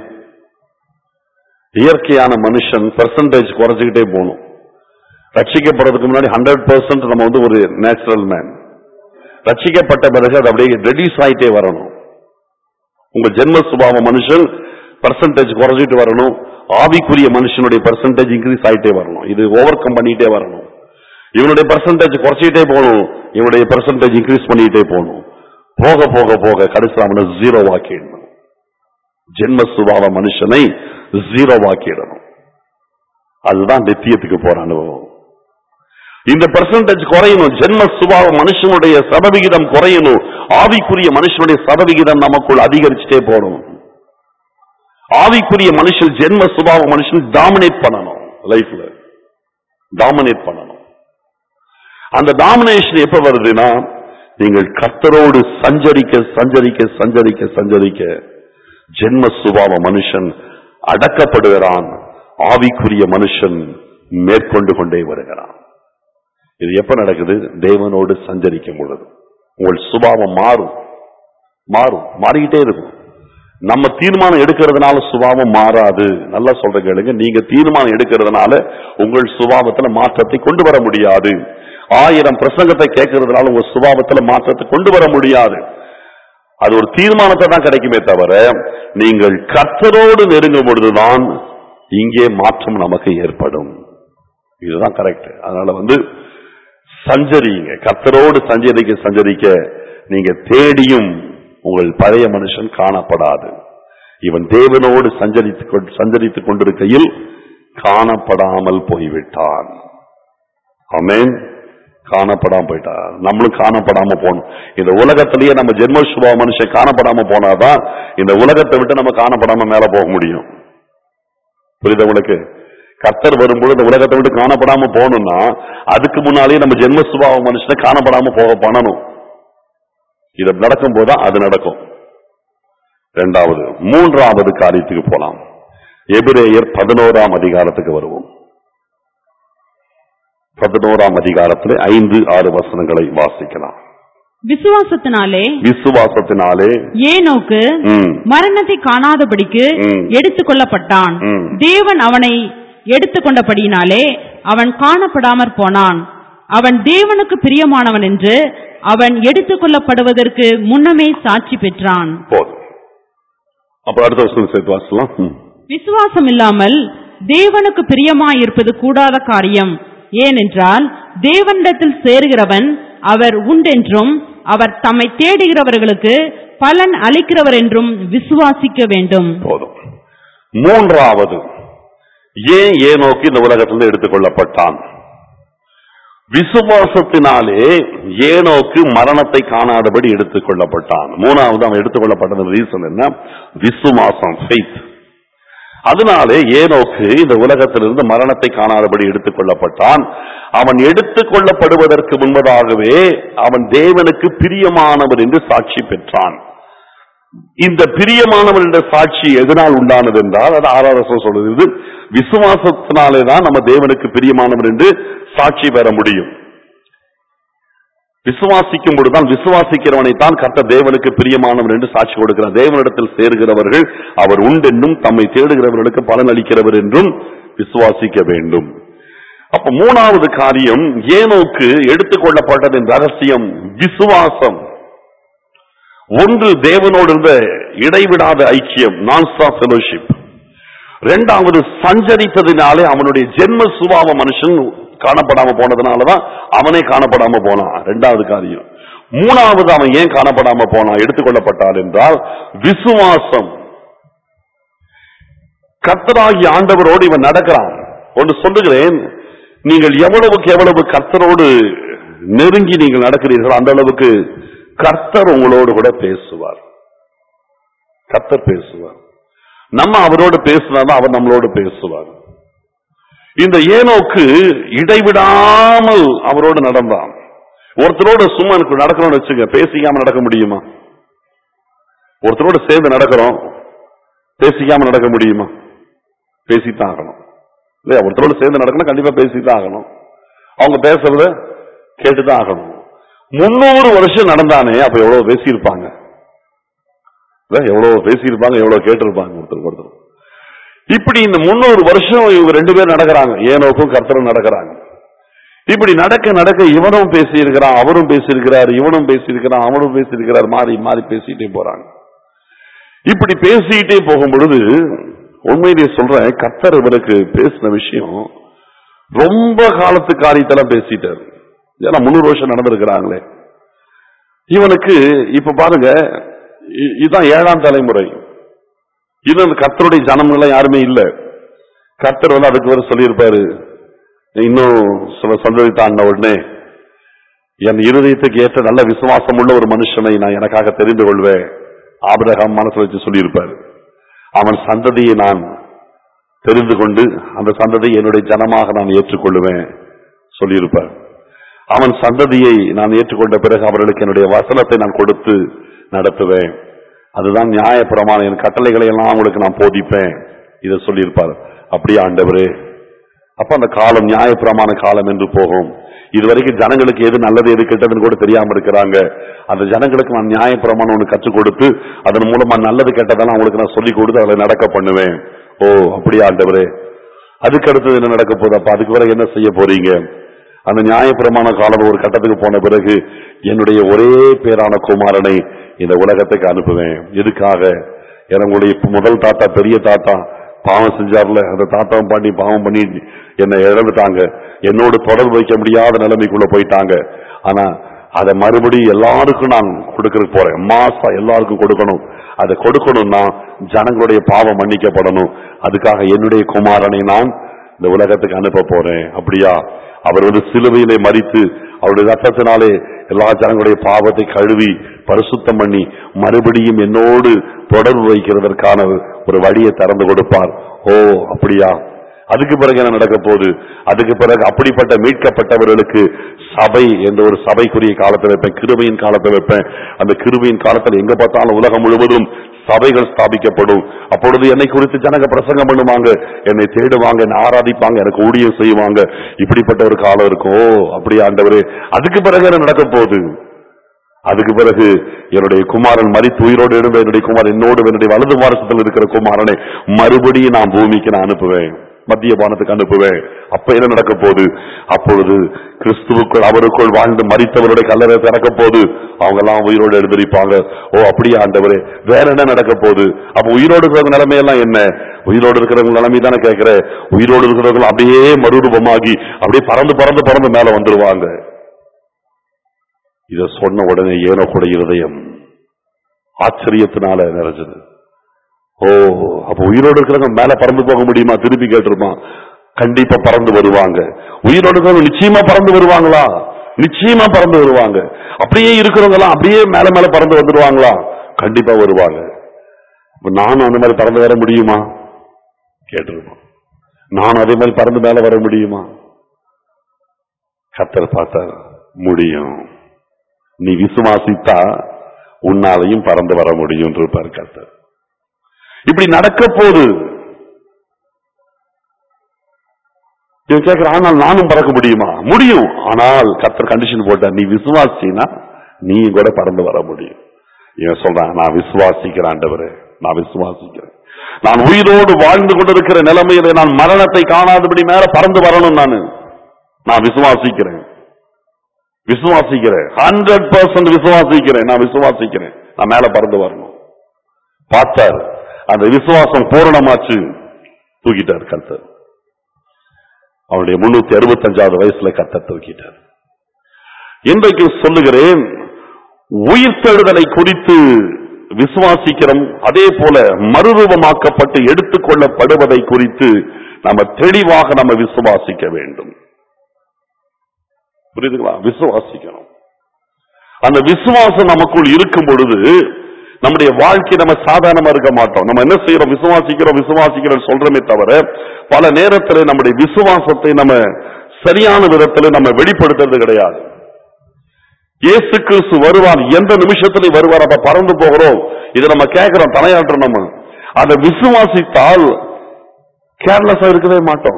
இயற்கையான மனுஷன் பெர்சன்டேஜ் குறைச்சிக்கிட்டே போகணும் ரட்சிக்கப்படுறதுக்கு முன்னாடி ஹண்ட்ரட் பர்சன்ட் நம்ம வந்து ஒரு நேச்சுரல் மேன் ரட்சிக்கப்பட்ட பிறகு அது அப்படியே ரெடியூஸ் ஆயிட்டே வரணும் உங்க ஜென்ம சுபாவ மனுஷன் பர்சன்டேஜ் குறைஞ்சிட்டு வரணும் ஆவிக்குரிய மனுஷனுடைய பர்சன்டேஜ் இன்க்ரீஸ் ஆயிட்டே வரணும் இது ஓவர் கம் பண்ணிட்டே வரணும் இவனுடைய பர்சன்டேஜ் குறைச்சிட்டே போகணும் இவனுடைய பர்சன்டேஜ் இன்க்ரீஸ் பண்ணிட்டே போகணும் போக போக போக கடைசியில் அவனை ஜீரோ ஆக்கிடணும் ஜென்ம சுபாவ மனுஷனை ஜீரோ ஆக்கிடணும் அதுதான் நித்தியத்துக்கு போற அனுபவம் இந்த பெர்சன்டேஜ் குறையணும் ஜென்ம சுபாவ மனுஷனுடைய சதவிகிதம் குறையணும் ஆவிக்குரிய மனுஷனுடைய சதவிகிதம் நமக்குள் அதிகரிச்சுட்டே போகணும் ஆவிக்குரிய மனுஷன் ஜென்ம சுபாவ மனுஷன் டாமினேட் பண்ணணும் லைஃப்ல டாமினேட் பண்ணணும் அந்த டாமினேஷன் எப்ப வருதுன்னா நீங்கள் கர்த்தரோடு சஞ்சரிக்க சஞ்சரிக்க சஞ்சரிக்க சஞ்சரிக்க ஜென்ம சுபாவ மனுஷன் அடக்கப்படுகிறான் ஆவிக்குரிய மனுஷன் மேற்கொண்டு கொண்டே வருகிறான் இது எப்ப நடக்குது தேவனோடு சஞ்சரிக்கும் பொழுது உங்கள் சுபாவம் மாறும் மாறும் மாறிக்கிட்டே இருக்கும் நம்ம தீர்மானம் எடுக்கிறதுனால சுபாவம் மாறாது நல்லா சொல்ற கேளுங்க நீங்க தீர்மானம் எடுக்கிறதுனால உங்கள் சுபாவத்துல மாற்றத்தை கொண்டு வர முடியாது ஆயிரம் பிரசங்கத்தை கேட்கறதுனால உங்க சுபாவத்துல மாற்றத்தை கொண்டு வர முடியாது அது ஒரு தீர்மானத்தை தான் கிடைக்குமே தவிர நீங்கள் கர்த்தரோடு நெருங்கும் பொழுதுதான் இங்கே மாற்றம் நமக்கு ஏற்படும் இதுதான் கரெக்ட் அதனால வந்து சஞ்சரிங்க கர்த்தரோடு சஞ்சரிக்க சஞ்சரிக்க நீங்க தேடியும் உங்கள் பழைய மனுஷன் காணப்படாது இவன் தேவனோடு சஞ்சரித்துக் கொண்டு- சஞ்சரித்துக் கொண்டிருக்கையில் காணப்படாமல் போய்விட்டான் ஆமென் காணப்படாம போயிட்டா நம்மளும் காணப்படாம போகணும் இந்த உலகத்திலேயே நம்ம ஜென்ம சுபா மனுஷன் காணப்படாம போனாதான் இந்த உலகத்தை விட்டு நம்ம காணப்படாம மேல போக முடியும் புரியுதா உங்களுக்கு கர்த்தர் வரும்பொழுது இந்த உலகத்தை விட்டு காணப்படாம போகணும்னா அதுக்கு முன்னாலேயே நம்ம ஜென்ம சுபாவ மனுஷனை காணப்படாம போக பண்ணணும் இது நடக்கும் போதுதான் அது நடக்கும் இரண்டாவது மூன்றாவது காரியத்துக்கு போலாம் எபிரேயர் பதினோராம் அதிகாரத்துக்கு வருவோம் பதினோராம் அதிகாரத்தில் ஐந்து ஆறு வசனங்களை வாசிக்கலாம் விசுவாசத்தினாலே விசுவாசத்தினாலே ஏனோக்கு ம், மரணத்தை காணாதபடிக்கு ம். எடுத்துக் கொள்ளப்பட்டான் ம். தேவன் அவனை எடுத்துக்கொண்டபடியினாலே அவன் காணப்படாமற் போனான் அவன் தேவனுக்கு பிரியமானவன் என்று அவன் எடுத்துக் கொள்ளப்படுவதற்கு முன்னமே சாட்சி பெற்றான் போதும் அப்புறம் அடுத்த வசனம் சேர்த்து வாசிக்கலாம் ம். விசுவாசம் இல்லாமல் தேவனுக்கு பிரியமாயிருப்பது கூடாத காரியம் ஏனென்றால் தேவனிடத்தில் சேருகிறவன் அவர் உண்டென்றும் அவர் தம்மை தேடுகிறவர்களுக்கு பலன் அளிக்கிறவர் என்றும் விசுவாசிக்க வேண்டும் போதும் மூன்றாவது ஏன் ஏனோக்கு இந்த உலகத்திலிருந்து எடுத்துக்கொள்ளப்பட்டான் விசுவாசத்தினாலே ஏனோக்கு மரணத்தை காணாதபடி எடுத்துக்கொள்ளப்பட்டான் மூணாவது அவன் எடுத்துக்கொள்ளப்பட்டது ரீசன் என்ன விசுவாசம் ஃபெய்த் அதனாலே ஏனோக்கு இந்த உலகத்திலிருந்து மரணத்தை காணாதபடி எடுத்துக்கொள்ளப்பட்டான் அவன் எடுத்துக்கொள்ளப்படுவதற்கு முன்பதாகவே அவன் தேவனுக்கு பிரியமானவர் என்று சாட்சி பெற்றான் இந்த பிரியமானவர் என்ற சாட்சி எதனால் உண்டானது என்றால் அது ஆறாவது சொல்றது இது விசுவாசத்தினாலே தான் நம்ம தேவனுக்கு பிரியமானவர் என்று சாட்சி பெற முடியும் விசுவாசிக்கும் பொழுதுதான் விசுவாசிக்கிறவனை தான் கர்த்த தேவனுக்கு பிரியமானவர் என்று சாட்சி கொடுக்கிறார் தேவனிடத்தில் சேருகிறவர்கள் அவர் உண்டென்றும் தம்மை தேடுகிறவர்களுக்கு பலன் அளிக்கிறவர் என்றும் விசுவாசிக்க வேண்டும் அப்ப மூணாவது காரியம் ஏனோக்கு எடுத்துக்கொள்ளப்பட்டதின் ரகசியம் விசுவாசம் ஒன்று தேவனோடு இருந்த இடைவிடாத ஐக்கியம் நான் ஸ்டாப் ஃபெலோஷிப் இரண்டாவது சஞ்சரித்ததினாலே அவனுடைய ஜென்ம சுபாவ மனுஷன் காணப்படாம போனதுனாலதான் அவனே காணப்படாம போனான் இரண்டாவது காரியம் மூணாவது அவன் ஏன் காணப்படாம போனான் எடுத்துக்கொள்ளப்பட்டான் என்றால் விசுவாசம் கர்த்தராகி ஆண்டவரோடு இவன் நடக்கிறான் ஒன்று சொல்லுகிறேன் நீங்கள் எவ்வளவுக்கு எவ்வளவு கர்த்தரோடு நெருங்கி நீங்கள் நடக்கிறீர்களோ அந்த அளவுக்கு கர்த்தர் உங்களோடு கூட பேசுவார் கர்த்தர் பேசுவார் நம்ம அவரோடு பேசினாதான் அவர் நம்மளோடு பேசுவார் இந்த ஏனோக்கு இடைவிடாமல் அவரோடு நடந்தான் ஒருத்தரோட சும்மா எனக்கு நடக்கணும்னு வச்சுங்க பேசிக்காம நடக்க முடியுமா ஒருத்தரோட சேர்ந்து நடக்கிறோம் பேசிக்காம நடக்க முடியுமா பேசித்தான் ஆகணும் இல்லையா ஒருத்தரோட சேர்ந்து நடக்கணும் கண்டிப்பா பேசித்தான் ஆகணும் அவங்க பேசுறத கேட்டுதான் ஆகணும் முன்னூறு வருஷம் நடந்தானே அப்ப எவ்வளவு பேசியிருப்பாங்க இல்ல, எவ்வளவு பேசியிருப்பாங்க எவ்வளவு கேட்டிருப்பாங்க ஒருத்தருக்கு ஒருத்தர் இப்படி இந்த முன்னூறு வருஷம் இவங்க ரெண்டு பேரும் நடக்கிறாங்க ஏனோக்கும் கர்த்தரும் நடக்கிறாங்க இப்படி நடக்க நடக்க இவனும் பேசியிருக்கிறான் அவரும் பேசியிருக்கிறார் இவனும் பேசியிருக்கிறான் அவனும் பேசியிருக்கிறார் மாறி மாறி பேசிட்டே போறாங்க இப்படி பேசிட்டே போகும் பொழுது உண்மையிலேயே சொல்றேன் கர்த்தர் இவனுக்கு பேசின விஷயம் ரொம்ப காலத்து காரியத்தெல்லாம் பேசிட்டாரு ஏன்னா முன்னூறு வருஷம் நடந்திருக்கிறாங்களே இவனுக்கு இப்ப பாருங்க இ- இதுதான் ஏழாம் தலைமுறை இன்னும் அந்த கர்த்தருடைய ஜனங்கள்லாம் யாருமே இல்ல கர்த்தர் வந்து அதுக்கு வர சொல்லியிருப்பாரு இன்னும் சில சந்ததி தாண்டின உடனே என் இருதயத்துக்கு ஏற்ற நல்ல விசுவாசம் உள்ள ஒரு மனுஷனை நான் எனக்காக தெரிந்து கொள்வேன் ஆபிரகாம் மனசுல வச்சு சொல்லியிருப்பாரு அவன் சந்ததியை நான் தெரிந்து கொண்டு அந்த சந்ததியை என்னுடைய ஜனமாக நான் ஏற்றுக்கொள்ளுவேன் சொல்லியிருப்பார் அவன் சந்ததியை நான் ஏற்றுக்கொண்ட பிறகு அவர்களுக்கு என்னுடைய வசனத்தை நான் கொடுத்து நடத்துவேன் அதுதான் நியாயப்பிரமாணம் என் கட்டளைகளை எல்லாம் உங்களுக்கு நான் போதிப்பேன் இதை சொல்லியிருப்பார் அப்படியே ஆண்டவரே அப்ப அந்த காலம் நியாயப்பிரமாண காலம் என்று போகும் இதுவரைக்கும் ஜனங்களுக்கு எது நல்லது எது கெட்டதுன்னு கூட தெரியாம இருக்கிறாங்க அந்த ஜனங்களுக்கு நான் நியாயப்பிரமாணம் ஒன்று கற்றுக் கொடுத்து அதன் மூலமா நல்லது கெட்டதெல்லாம் அவங்களுக்கு நான் சொல்லி கொடுத்து அதில் நடக்க பண்ணுவேன் ஓ அப்படியா ஆண்டவரே அதுக்கு அடுத்தது என்ன நடக்க போகுது அப்ப அதுக்கு பிறகு என்ன செய்ய போறீங்க அந்த நியாயப்பிரமாண காலம் ஒரு கட்டத்துக்கு போன பிறகு என்னுடைய ஒரே பேரான குமாரனை இந்த உலகத்துக்கு அனுப்புவேன் எதுக்காக என்னுடைய முதல் தாத்தா பெரிய தாத்தா பாவம் செஞ்சார்ல அந்த தாத்தாவும் பாட்டி பாவம் பண்ணி என்னை இழந்துட்டாங்க என்னோடு தொடர்பு வைக்க முடியாத நிலைமைக்குள்ள போயிட்டாங்க ஆனா அதை மறுபடியும் எல்லாருக்கும் நான் கொடுக்கறதுக்கு போறேன் மாசா எல்லாருக்கும் கொடுக்கணும் அதை கொடுக்கணும்னா ஜனங்களுடைய பாவம் மன்னிக்கப்படணும் அதுக்காக என்னுடைய குமாரனை நான் இந்த உலகத்துக்கு அனுப்ப போறேன் அப்படியா அவர் வந்து சிலுவையிலே மறித்து அவருடைய ரத்தத்தினாலே எல்லா ஜனங்களுடைய பாவத்தை கழுவி பரிசுத்தம் பண்ணி மறுபடியும் என்னோடு தொடர்பு வைக்கிறதற்கான ஒரு வழியை திறந்து கொடுப்பார் ஓ அப்படியா அதுக்கு பிறகு என்ன நடக்க போகுது அதுக்கு பிறகு அப்படிப்பட்ட மீட்கப்பட்டவர்களுக்கு சபை என்ற ஒரு சபைக்குரிய காலத்தை வைப்பேன் கிருபையின் காலத்தை வைப்பேன் அந்த கிருபையின் காலத்துல எங்க பார்த்தாலும் உலகம் முழுவதும் சபைகள் ஸ்தாபிக்கப்படும் அப்பொழுது என்னை குறித்து ஜனங்க பிரசங்கம் பண்ணுவாங்க என்னை தேடுவாங்க என்னை ஆராதிப்பாங்க எனக்கு ஊழியம் செய்வாங்க இப்படிப்பட்ட ஒரு காலம் இருக்கும் ஓ அப்படி ஆண்டவரே அதுக்கு பிறகு என்ன நடக்க போகுது அதுக்கு பிறகு என்னுடைய குமாரன் மரித்து உயிரோடு எழுந்த என்னுடைய குமாரன் என்னோடு என்னுடைய வலது வாரசத்தில் இருக்கிற குமாரனை மறுபடியும் நான் பூமிக்கு நான் அனுப்புவேன் மத்திய பானத்துக்கு அனுப்புவேன் அப்ப என்ன நடக்க போகுது அப்பொழுது கிறிஸ்துவுக்குள் அவருக்குள் வாழ்ந்து மரித்தவருடைய கல்லறை திறக்க போகுது அவங்க எல்லாம் உயிரோடு எழுந்திருப்பாங்க ஓ அப்படியே ஆண்டவரே வேற என்ன நடக்க போகுது அப்ப உயிரோடு இருக்கிற நிலைமையெல்லாம் என்ன உயிரோடு இருக்கிறவங்க நிலைமை தானே கேட்கிறேன் உயிரோடு இருக்கிறவங்க அப்படியே மறுரூபமாகி அப்படியே பறந்து பறந்து பறந்து மேல வந்துருவாங்க இத சொன்ன உடனே ஏனோ கூட இருதயம் ஆச்சரியத்தினால நிறைஞ்சது ஓ அப்ப உயிரோடு இருக்கிறவங்க மேல பறந்து போக முடியுமா திருப்பி கேட்டிருப்பான் கண்டிப்பா பறந்து வருவாங்க உயிரோடு இருக்கிறவங்க நிச்சயமா பறந்து வருவாங்களா நிச்சயமா பறந்து வருவாங்க அப்படியே இருக்கிறவங்க எல்லாம் அப்படியே மேல மேல பறந்து வந்துருவாங்களா கண்டிப்பா வருவாங்க இப்ப நானும் அந்த மாதிரி பறந்து வர முடியுமா கேட்டிருப்பான் நானும் அதே மாதிரி பறந்து மேல வர முடியுமா கத்தர் பார்த்தார் முடியும் நீ விசுவாசித்தா உன்னாலையும் பறந்து வர முடியும் இருப்பார் கர்த்தர் இப்படி நடக்க போது இவன் கேட்கிறான் ஆனால் நானும் பறக்க முடியுமா முடியும் ஆனால் கர்த்தர் கண்டிஷன் போட்டார் நீ விசுவாசினா நீ கூட பறந்து வர முடியும் இவன் சொல்றான் நான் விசுவாசிக்கிறேன் ஆண்டவரே நான் விசுவாசிக்கிறேன் நான் உயிரோடு வாழ்ந்து கொண்டிருக்கிற நிலைமையில நான் மரணத்தை காணாதபடி மேல பறந்து வரணும் நான் நான் விசுவாசிக்கிறேன் விசுவாசிக்கிறேன் ஹண்ட்ரட் பர்சன்ட் விசுவாசிக்கிறேன் நான் விசுவாசிக்கிறேன் நான் மேல பறந்து வரணும் பார்த்தார் அந்த விசுவாசம் பூரணமாச்சு தூக்கிட்டார் கர்த்தர் அவருடைய முன்னூத்தி அறுபத்தஞ்சாவது வயசுல கர்த்தர் தூக்கிட்டார் இன்றைக்கு சொல்லுகிறேன் உயிர்த்தெழுதலை குறித்து விசுவாசிக்கிறோம் அதே போல மறுரூபமாக்கப்பட்டு எடுத்துக்கொள்ளப்படுவதை குறித்து நம்ம தெளிவாக நம்ம விசுவாசிக்க வேண்டும் புரியுதுங்களா விசுவாசிக்கணும் அந்த விசுவாசம் நமக்குள் இருக்கும் பொழுது நம்முடைய வாழ்க்கை நம்ம சாதாரணமா இருக்க மாட்டோம் நம்ம என்ன செய்யறோம் விசுவாசிக்கிறோம் விசுவாசிக்கிறோம் சொல்றோமே தவிர பல நேரத்தில் நம்முடைய விசுவாசத்தை நம்ம சரியான விதத்துல நம்ம வெளிப்படுத்துறது கிடையாது இயேசு கிறிஸ்து வருவார் எந்த நிமிஷத்துல வருவார் அப்ப பறந்து போகிறோம் இதை நம்ம கேட்கிறோம் தலையாட்டுறோம் நம்ம அதை விசுவாசித்தால் கேர்லெஸ்ஸா இருக்கவே மாட்டோம்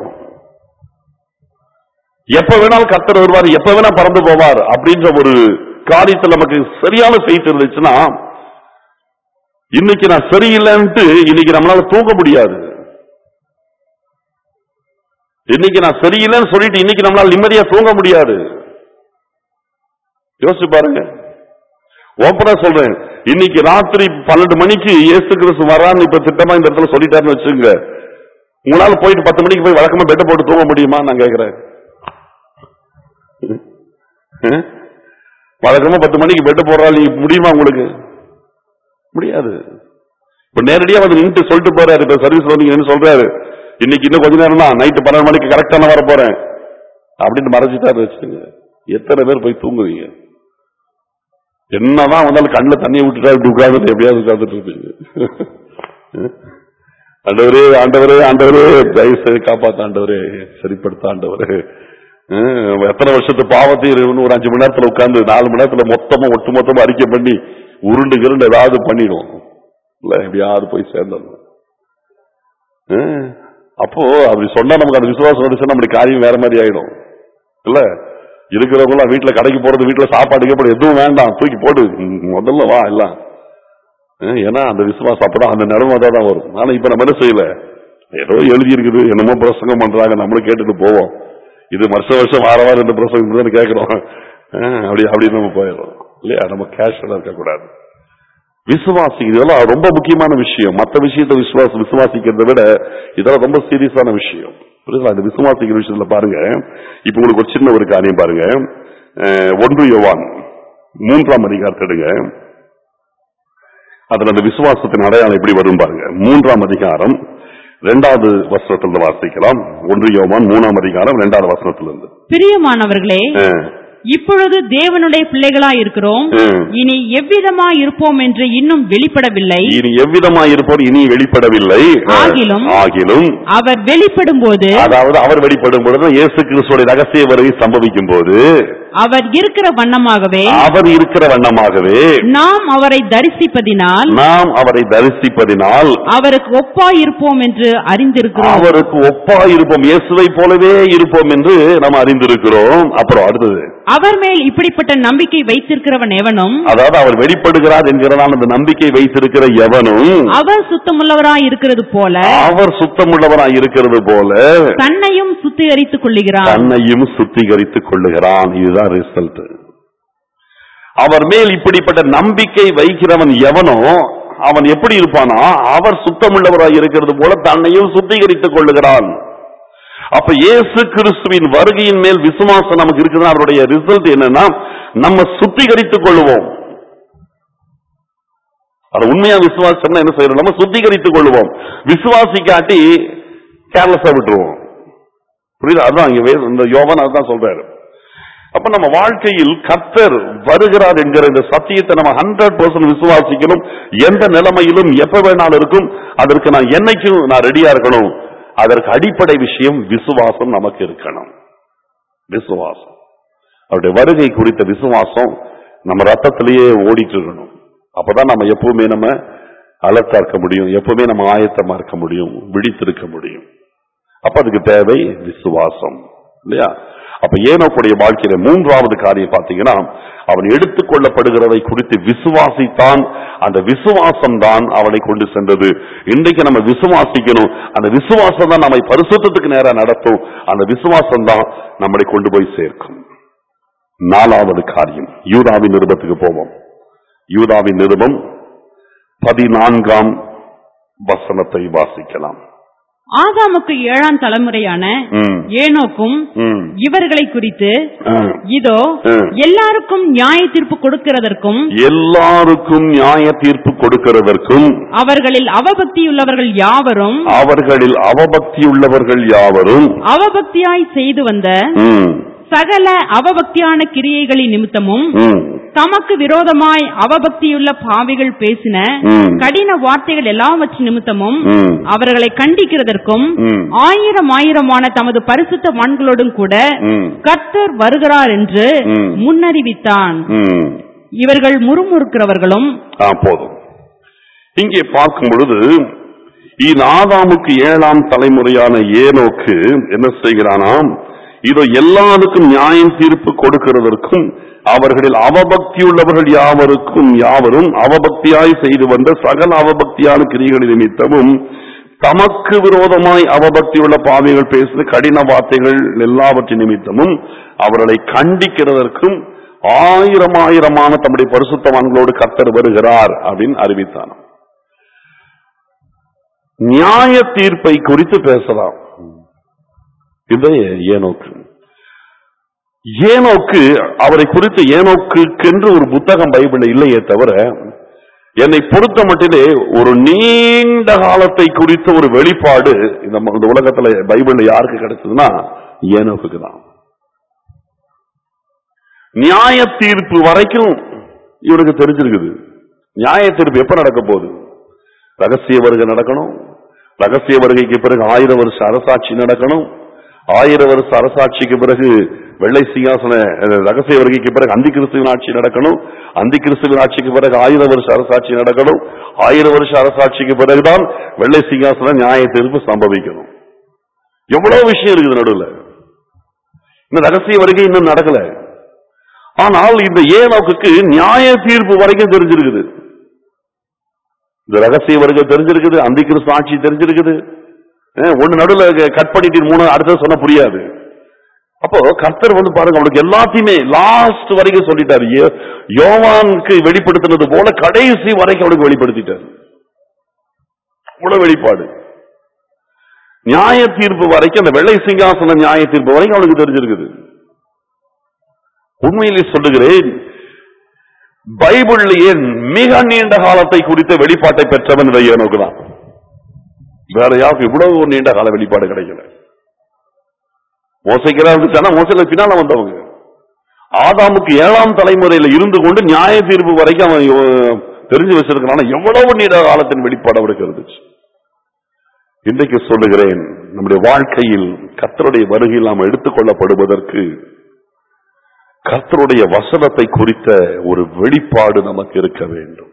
எப்ப வேணாலும் கத்தர் வருவார் எப்ப வேணா பறந்து போவார் அப்படின்ற ஒரு காரியத்தில் நமக்கு சரியான செய்தி இருந்துச்சுன்னா இன்னைக்கு நான் சரியில்லைன்ட்டு இன்னைக்கு நம்மளால தூங்க முடியாது இன்னைக்கு நான் சரியில்லைன்னு சொல்லிட்டு இன்னைக்கு நம்மளால நிம்மதியா தூங்க முடியாது யோசிச்சு பாருங்க ஓப்பனா சொல்றேன் இன்னைக்கு ராத்திரி பன்னெண்டு மணிக்கு இயேசு கிறிஸ்து வரான்னு இப்ப திட்டமா இந்த இடத்துல சொல்லிட்டாருன்னு வச்சுங்க உங்களால போயிட்டு பத்து மணிக்கு போய் வழக்கமா பெட்டை போட்டு தூங்க முடியுமா நான் கேக்குறேன் ஹம்? வழக்கமா பத்து மணிக்கு பெட்டு போடுறாள் நீ முடியுமா உங்களுக்கு முடியாது இப்ப நேரடியா வந்து நின்று சொல்லிட்டு போறாரு இப்ப சர்வீஸ் வந்தீங்கன்னு சொல்றாரு இன்னைக்கு இன்னும் கொஞ்ச நேரம் தான் நைட்டு பன்னெண்டு மணிக்கு கரெக்டா நான் வர போறேன் அப்படின்னு மறைச்சிட்டாரு வச்சுங்க எத்தனை பேர் போய் தூங்குவீங்க என்னதான் வந்தாலும் கண்ணுல தண்ணியை விட்டுட்டா இப்படி உட்கார்ந்துட்டு எப்படியாவது உட்கார்ந்துட்டு இருப்பீங்க ஆண்டவரே ஆண்டவரே ஆண்டவரே தயவு செய்து காப்பாத்த ஆண்டவரே சரிப்படுத்த ஆண்டவரே ஹம், எத்தனை வருஷத்து பாவத்தையும் இறைவன் ஒரு அஞ்சு மணி நேரத்துல உட்கார்ந்து நாலு மணி நேரத்துல மொத்தமா ஒட்டு மொத்தமா அறிக்கை பண்ணி உருண்டு கிருண்டு ஏதாவது பண்ணிடும் இல்ல எப்படியாவது போய் சேர்ந்துடணும் ஹம், அப்போ அப்படி சொன்னா நமக்கு அந்த விசுவாசம் வந்துச்சுன்னா நம்மளுடைய காரியம் வேற மாதிரி ஆயிடும் இல்ல இருக்கிறவங்க எல்லாம் வீட்டுல கடைக்கு போறது வீட்டுல சாப்பாடு கீப்பாடு எதுவும் வேண்டாம் தூக்கி போடு ம், முதல்ல வா எல்லாம் ஹம், ஏன்னா அந்த விசுவாசம் அப்பதான் அந்த நிலைமை தான் வரும் ஆனா இப்ப நம்ம என்ன செய்யல ஏதோ எழுதி இருக்குது என்னமோ பிரசங்கம் பண்றாங்க நம்மளும் கேட்டுட்டு போவோம் இது வருஷம் வருஷம் வார வாரம் இந்த பிரசங்கம் தான் கேட்கிறோம் அஹ் அப்படி அப்படி நம்ம போயிடும் இல்லையா நம்ம கேஷுவலா இருக்கக்கூடாது விசுவாசி இதெல்லாம் ரொம்ப முக்கியமான விஷயம் மற்ற விஷயத்தை விசுவாச விசுவாசிக்கிறதை விட இதெல்லாம் ரொம்ப சீரியஸான விஷயம் புரியுதுங்களா இந்த விசுவாசிக்கிற விஷயத்துல பாருங்க இப்ப உங்களுக்கு ஒரு சின்ன ஒரு காரியம் பாருங்க அஹ் ஒன்று யோவான் மூன்றாம் அதிகாரத்தை எடுங்க அதுல அந்த விசுவாசத்தின் அடையாளம் எப்படி வரும் பாருங்க மூன்றாம் அதிகாரம் இரண்டாவது வசனத்திலிருந்து வாசிக்கலாம் ஒன்று யோவான் மூணாம் அதிகாரம் இரண்டாவது வசனத்திலிருந்து பிரியமானவர்களே அஹ், இப்பொழுது தேவனுடைய பிள்ளைகளாய் இருக்கிறோம் ம். இனி எவ்விதமா இருப்போம் என்று இன்னும் வெளிப்படவில்லை இனி எவ்விதமாய் இருப்போர் இனி வெளிப்படவில்லை ஆகிலும் ஆகிலும் அவர் வெளிப்படும் போது அதாவது அவர் வெளிப்படும் பொழுது இயேசு கிறிஸ்துவோட ரகசிய வருகை சம்பவிக்கும் போது அவர் இருக்கிற வண்ணமாகவே அவர் இருக்கிற வண்ணமாகவே நாம் அவரை தரிசிப்பதினால் நாம் அவரை தரிசிப்பதினால் அவருக்கு ஒப்பாய் இருப்போம் என்று அறிந்திருக்கிறோம் அவருக்கு ஒப்பா இருப்போம் இயேசுவை போலவே இருப்போம் என்று நாம் அறிந்திருக்கிறோம் அப்புறம் அடுத்தது அவர் மேல் இப்படிப்பட்ட நம்பிக்கை வைத்திருக்கிறவன் எவனும் அதாவது அவர் வெளிப்படுகிறார் என்கிறதான அந்த நம்பிக்கை வைத்திருக்கிற எவனும் அவர் சுத்தமுள்ளவராய் இருக்கிறது போல அவர் சுத்தமுள்ளவராய் இருக்கிறது போல தன்னையும் சுத்திகரித்துக் கொள்ளுகிறான் தன்னையும் சுத்திகரித்துக் கொள்ளுகிறான் இதுதான் ரிசல்ட் அவர் மேல் இப்படிப்பட்ட நம்பிக்கை வைக்கிறவன் எவனோ அவன் எப்படி இருப்பானா அவர் சுத்தமுள்ளவராய் இருக்கிறது போல தன்னையும் சுத்திகரித்துக் கொள்ளுகிறான் அப்ப இயேசு கிறிஸ்துவின் வருகையின் மேல் விசுவாசம் நமக்கு இருக்குதுன்னா அவருடைய ரிசல்ட் என்னன்னா நம்ம சுத்திகரித்துக் கொள்ளுவோம் அது உண்மையா விசுவாசம்னா என்ன செய்யறோம் நம்ம சுத்திகரித்துக் கொள்ளுவோம் விசுவாசிக்காட்டி கேர்லஸா விட்டுருவோம் புரியுதா அதான் இங்க வே- இந்த யோவன் அதான் சொல்றாரு அப்ப நம்ம வாழ்க்கையில் கர்த்தர் வருகிறார் என்கிற இந்த சத்தியத்தை நம்ம ஹண்ட்ரட் பர்சன்ட் விசுவாசிக்கணும் எந்த நிலைமையிலும் எப்ப வேணாலும் இருக்கும் அதற்கு நான் என்னைக்கும் நான் ரெடியா இருக்கணும் அதற்கு அடிப்படை விஷயம் விசுவாசம் நமக்கு இருக்கணும் விசுவாசம் அவருடைய வருகை குறித்த விசுவாசம் நம்ம ரத்தத்திலேயே ஓடிட்டு இருக்கணும் அப்பதான் நம்ம எப்பவுமே நம்ம அலர்ட்டா இருக்க முடியும் எப்பவுமே நம்ம ஆயத்தமா இருக்க முடியும் விழித்திருக்க முடியும் அப்ப அதுக்கு தேவை விசுவாசம் இல்லையா அப்ப ஏனோக்குடைய வாழ்க்கையில மூன்றாவது காரியம் பாத்தீங்கன்னா அவன் எடுத்துக்கொள்ளப்படுகிறதை குறித்து விசுவாசித்தான் அந்த விசுவாசம் தான் அவனை கொண்டு சென்றது இன்றைக்கு நம்ம விசுவாசிக்கணும் அந்த விசுவாசம் தான் நம்மை பரிசுத்தத்துக்கு நேரா நடத்தும் அந்த விசுவாசம் தான் நம்மளை கொண்டு போய் சேர்க்கும் நாலாவது காரியம் யூதாவின் நிருபத்துக்கு போவோம் யூதாவின் நிருபம் பதினான்காம் வசனத்தை வாசிக்கலாம் ஆதாமுக்கு ஏழாம் தலைமுறையான ம், ஏனோக்கும் ம், இவர்களை குறித்து ம். இதோ ம். எல்லாருக்கும் நியாய தீர்ப்பு கொடுக்கிறதற்கும் எல்லாருக்கும் நியாய தீர்ப்பு கொடுக்கிறதற்கும் அவர்களில் அவபக்தியுள்ளவர்கள் யாவரும் அவர்களில் அவபக்தியுள்ளவர்கள் யாவரும் அவபக்தியாய் செய்து வந்த ம், சகல அவபக்தியான கிரியைகளின் நிமித்தமும் ம், தமக்கு விரோதமாய் அவபக்தியுள்ள பாவிகள் பேசின ம், கடின வார்த்தைகள் எல்லாவற்றின் நிமித்தமும் ம், அவர்களை கண்டிக்கிறதற்கும் ம், ஆயிரம் ஆயிரமான தமது பரிசுத்த வான்களோடும் கூட ம், கர்த்தர் வருகிறார் என்று ம். முன்னறிவித்தான் ம். இவர்கள் முறுமுறுக்கிறவர்களும் ஆ, போதும் இங்கே பார்க்கும் பொழுது இந்த ஆதாமுக்கு ஏழாம் தலைமுறையான ஏனோக்கு என்ன செய்கிறானாம் இதோ எல்லாருக்கும் நியாயம் தீர்ப்பு கொடுக்கிறதற்கும் அவர்களில் அவபக்தியுள்ளவர்கள் யாவருக்கும் யாவரும் அவபக்தியாய் செய்து வந்த சகல அவபக்தியான கிரிகளின் நிமித்தமும் தமக்கு விரோதமாய் அவபக்தியுள்ள பாவிகள் பேசுகிற கடின வார்த்தைகள் எல்லாவற்றின் நிமித்தமும் அவர்களை கண்டிக்கிறதற்கும் ஆயிரம் ஆயிரமான தம்முடைய பரிசுத்தவான்களோடு கர்த்தர் வருகிறார் அப்படின்னு அறிவித்தான் நியாய தீர்ப்பை குறித்து பேசலாம் இது ஏனோக்கு ஏனோக்கு அவரை குறித்து ஏனோக்குக்கென்று ஒரு புத்தகம் பைபிள் இல்லையே தவிர என்னை பொறுத்த மட்டிலே ஒரு நீண்ட காலத்தை குறித்த ஒரு வெளிப்பாடு இந்த ம- இந்த உலகத்துல பைபிள்ல யாருக்கு கிடைச்சதுன்னா ஏனோக்குக்கு தான் நியாய தீர்ப்பு வரைக்கும் இவனுக்கு தெரிஞ்சிருக்குது நியாய தீர்ப்பு எப்ப நடக்க போகுது ரகசிய வருகை நடக்கணும் ரகசிய வருகைக்கு பிறகு ஆயிரம் வருஷ அரசாட்சி நடக்கணும் ஆயிரம் வருஷ அரசாட்சிக்கு பிறகு வெள்ளை சிங்காசன அஹ், ரகசிய வருகைக்கு பிறகு அந்தி கிறிஸ்துவின் ஆட்சி நடக்கணும் அந்தி கிறிஸ்துவின் ஆட்சிக்கு பிறகு ஆயிரம் வருஷ அரசாட்சி நடக்கணும் ஆயிரம் வருஷ அரசாட்சிக்கு பிறகுதான் வெள்ளை சிங்காசன நியாய தீர்ப்பு சம்பவிக்கணும் எவ்வளவு விஷயம் இருக்குது நடுவுல இந்த ரகசிய வருகை இன்னும் நடக்கல ஆனால் இந்த ஏனோக்குக்கு நியாய தீர்ப்பு வரைக்கும் தெரிஞ்சிருக்குது இந்த ரகசிய வருகை தெரிஞ்சிருக்குது அந்தி கிறிஸ்து ஆட்சி தெரிஞ்சிருக்குது அஹ் ஒண்ணு நடுவுல கட் பண்ணிட்டு மூணு அடுத்தது சொன்னா புரியாது அப்போ கர்த்தர் வந்து பாருங்க அவனுக்கு எல்லாத்தையுமே லாஸ்ட் வரைக்கும் சொல்லிட்டாரு யோ- யோவானுக்கு வெளிப்படுத்தினது போல கடைசி வரைக்கும் அவனுக்கு வெளிப்படுத்திட்டாரு அவ்வளவு வெளிப்பாடு நியாய தீர்ப்பு வரைக்கும் அந்த வெள்ளை சிங்காசன நியாய தீர்ப்பு வரைக்கும் அவனுக்கு தெரிஞ்சிருக்குது உண்மையிலே சொல்லுகிறேன் பைபிள்லேயே மிக நீண்ட காலத்தை குறித்த வெளிப்பாட்டை பெற்றவன் இந்த ஏனோக்கு தான் வேற யாருக்கும் இவ்வளவு ஒரு நீண்ட கால வெளிப்பாடு கிடைக்கல மோசைக்கிறா இருந்துச்சானா மோசையில பின்னால வந்தவங்க ஆதாமுக்கு ஏழாம் தலைமுறையில இருந்து கொண்டு நியாய தீர்ப்பு வரைக்கும் அவன் யோ- தெரிஞ்சு வச்சிருக்கிறான் எவ்வளவு நீண்ட காலத்தின் வெளிப்பாடு அவனுக்கு இருந்துச்சு இன்றைக்கு சொல்லுகிறேன் நம்முடைய வாழ்க்கையில் கர்த்தருடைய வருகையில் நாம் எடுத்துக்கொள்ளப்படுவதற்கு கர்த்தருடைய வசனத்தை குறித்த ஒரு வெளிப்பாடு நமக்கு இருக்க வேண்டும்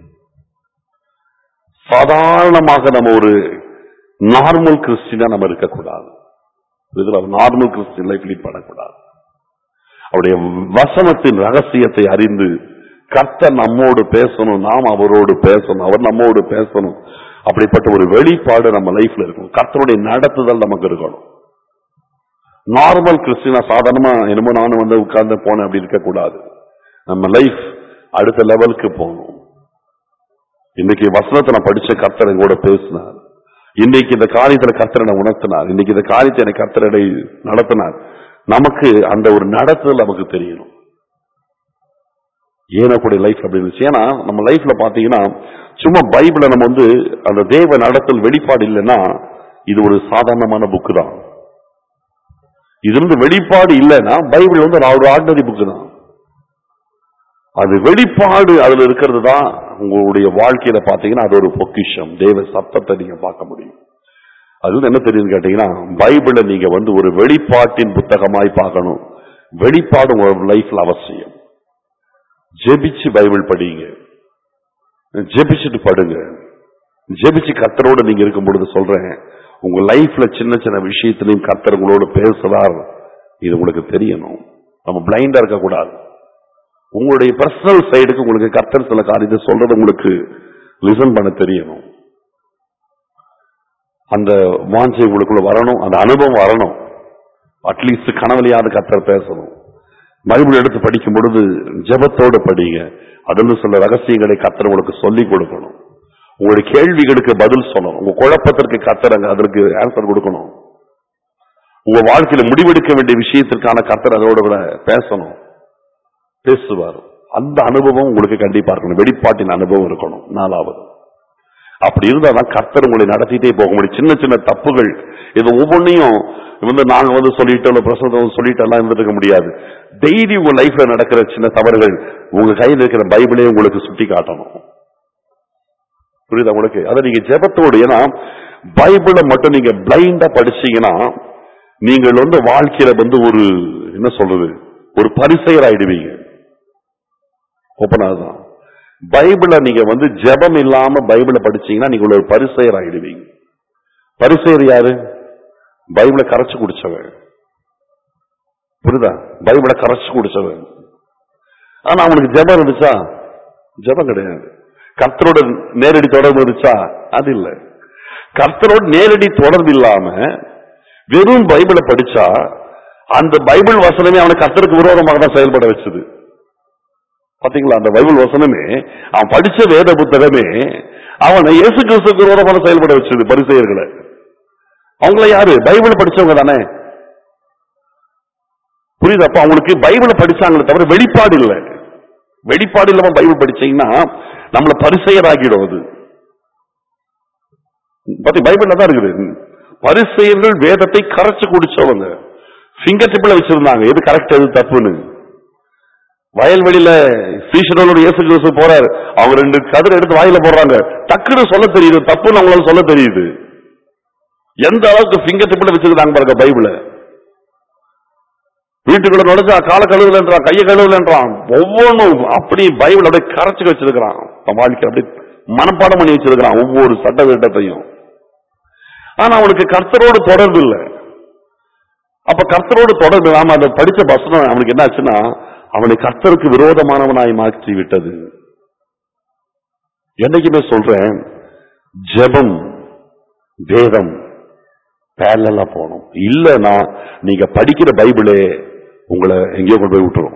சாதாரணமாக நம்ம ஒரு நார்மல் கிறிஸ்டினா நம்ம இருக்கக்கூடாது இதுல நார்மல் கிறிஸ்டின் லைஃப் லீட் பண்ணக்கூடாது அவருடைய வசனத்தின் ரகசியத்தை அறிந்து கர்த்தர் நம்மோடு பேசணும் நாம் அவரோடு பேசணும் அவர் நம்மோடு பேசணும் அப்படிப்பட்ட ஒரு வெளிப்பாடு நம்ம லைஃப்ல இருக்கணும் கர்த்தருடைய நடத்துதல் நமக்கு இருக்கணும் நார்மல் கிறிஸ்டினா சாதாரணமா என்னமோ நானும் வந்து உட்கார்ந்து போனேன் அப்படி இருக்கக்கூடாது நம்ம லைஃப் அடுத்த லெவலுக்கு போகணும் இன்னைக்கு வசனத்தை நான் படிச்ச கர்த்தர் என் கூட பேசினார் இன்னைக்கு இந்த காரியத்துல கர்த்தர் என்னை உணர்த்தினார் இன்னைக்கு இந்த காரியத்தை எனக்கு கர்த்தரடை நடத்தினார் நமக்கு அந்த ஒரு நடத்துதல் நமக்கு தெரியணும் ஏனக்கூடிய லைஃப் அப்படி இருந்துச்சு ஏன்னா நம்ம லைஃப்ல பாத்தீங்கன்னா சும்மா பைபிளை நம்ம வந்து அந்த தேவ நடத்தல் வெளிப்பாடு இல்லைன்னா இது ஒரு சாதாரணமான புக்கு தான் இது வந்து வெளிப்பாடு இல்லைன்னா பைபிள் வந்து ஒரு ஆர்டினரி புக்கு தான் அது வெளிப்பாடு அதுல இருக்கிறது தான் உங்களுடைய வாழ்க்கையில பாத்தீங்கன்னா அது ஒரு பொக்கிஷம் தேவ சத்தத்தை நீங்க பார்க்க முடியும் அது வந்து என்ன தெரியுதுன்னு கேட்டீங்கன்னா பைபிளை நீங்க வந்து ஒரு வெளிப்பாட்டின் புத்தகமாய் பார்க்கணும் வெளிப்பாடு உங்க லைஃப்ல அவசியம் ஜெபிச்சு பைபிள் படிங்க ஜெபிச்சுட்டு படுங்க ஜெபிச்சு கர்த்தரோட நீங்க இருக்கும் பொழுது சொல்றேன் உங்க லைஃப்ல சின்ன சின்ன விஷயத்திலையும் கர்த்தர் உங்களோட பேசுறார் இது உங்களுக்கு தெரியணும் நம்ம பிளைண்டா இருக்க கூடாது உங்களுடைய பர்சனல் சைடுக்கு உங்களுக்கு கர்த்தர் சில காரியத்தை சொல்றது உங்களுக்கு லிசன் பண்ண தெரியணும் அந்த வாஞ்சை உங்களுக்குள்ள வரணும் அந்த அனுபவம் வரணும் அட்லீஸ்ட் கனவழியாவது கர்த்தர் பேசணும் பைபிள் எடுத்து படிக்கும் பொழுது ஜெபத்தோட படிங்க அதில் சில ரகசியங்களை கர்த்தர் உங்களுக்கு சொல்லிக் கொடுக்கணும் உங்களுடைய கேள்விகளுக்கு பதில் சொல்லணும் உங்க குழப்பத்திற்கு கர்த்தர் அங்க அதற்கு ஆன்சர் கொடுக்கணும் உங்க வாழ்க்கையில முடிவெடுக்க வேண்டிய விஷயத்திற்கான கர்த்தர் அதோட கூட பேசணும் பேசுவார் அந்த அனுபவம் உங்களுக்கு கண்டிப்பா இருக்கணும் வெளிப்பாட்டின் அனுபவம் இருக்கணும் நாலாவது அப்படி இருந்தாதான் கர்த்தர் உங்களை நடத்திட்டே போக முடியும் சின்ன சின்ன தப்புகள் இது ஒவ்வொன்றையும் வந்து நாங்க வந்து சொல்லிட்டோம் பிரசவம் சொல்லிட்டு எல்லாம் இருந்துட்டு இருக்க முடியாது டெய்லி உங்க லைஃப்ல நடக்கிற சின்ன தவறுகள் உங்க கையில் இருக்கிற பைபிளே உங்களுக்கு சுட்டி காட்டணும் புரியுதா உங்களுக்கு அதை நீங்க ஜெபத்தோடு ஏன்னா பைபிளை மட்டும் நீங்க பிளைண்டா படிச்சீங்கன்னா நீங்கள் வந்து வாழ்க்கையில வந்து ஒரு என்ன சொல்றது ஒரு பரிசெயர் ஆயிடுவீங்க ஓப்பனாக தான் பைபிளை நீங்க வந்து ஜெபம் இல்லாம பைபிளை படிச்சீங்கன்னா நீங்க ஒரு பரிசெயர் ஆயிடுவீங்க பரிசெயர் யாரு பைபிளை கரைச்சு குடிச்சவன் புரியுதா பைபிளை கரைச்சு குடிச்சவன் ஆனா அவனுக்கு ஜெபம் இருந்துச்சா ஜெபம் கிடையாது கர்த்தரோட நேரடி தொடர்பு இருந்துச்சா அது இல்ல கர்த்தரோட நேரடி தொடர்பு இல்லாம வெறும் பைபிளை படிச்சா அந்த பைபிள் வசனமே அவனை கர்த்தருக்கு விரோதமாக தான் செயல்பட வச்சது பாத்தீங்களா அந்த பைபிள் வசனமே அவன் படிச்ச வேத புத்தகமே அவனை இயேசு கிறிஸ்துக்கு விரோதமாக செயல்பட வச்சது பரிசெயர்களை அவங்கள யாரு பைபிள் படிச்சவங்க தானே புரியுது அப்ப அவங்களுக்கு பைபிளை படிச்சாங்களே தவிர வெளிப்பாடு இல்லை வெளிப்பாடு இல்லாம பைபிள் படிச்சீங்கன்னா நம்மள பரிசெயர் ஆகிடும் அது பத்தி பைபிள்ல தான் இருக்குது பரிசெயர்கள் வேதத்தை கரைச்சு குடிச்சவங்க ஃபிங்கர் டிப்ல வச்சிருந்தாங்க எது கரெக்ட் எது தப்புன்னு வயல்வெளியில சீஷனோட இயேசு கிறிஸ்து போறாரு அவங்க ரெண்டு கதிரை எடுத்து வாயில போடுறாங்க டக்குன்னு சொல்ல தெரியுது தப்புன்னு அவங்களால சொல்ல தெரியுது எந்த அளவுக்கு ஃபிங்கர் டிப்ல வச்சிருக்காங்க பாருங்க பைபிள வீட்டுக்குள்ள நுழைஞ்சா கால கழுவுலன்றான் கைய கழுவுலன்றான் ஒவ்வொன்றும் அப்படி பைபிள் அப்படியே கரைச்சு வச்சிருக்கிறான் அவன் வாழ்க்கை அப்படியே மனப்பாடம் பண்ணி வச்சிருக்கிறான் ஒவ்வொரு சட்ட திட்டத்தையும் ஆனா அவனுக்கு கர்த்தரோடு தொடர்பு இல்லை அப்ப கர்த்தரோடு தொடர்பு இல்லாம அதை படிச்ச வசனம் அவனுக்கு என்ன ஆச்சுன்னா அவனை கர்த்தருக்கு விரோதமானவனாய் மாற்றி விட்டது என்னைக்குமே சொல்றேன் ஜெபம் வேதம் பேரலா போகணும் இல்லைன்னா நீங்க படிக்கிற பைபிளே உங்களை எங்கேயோ கொண்டு போய் விட்டுரும்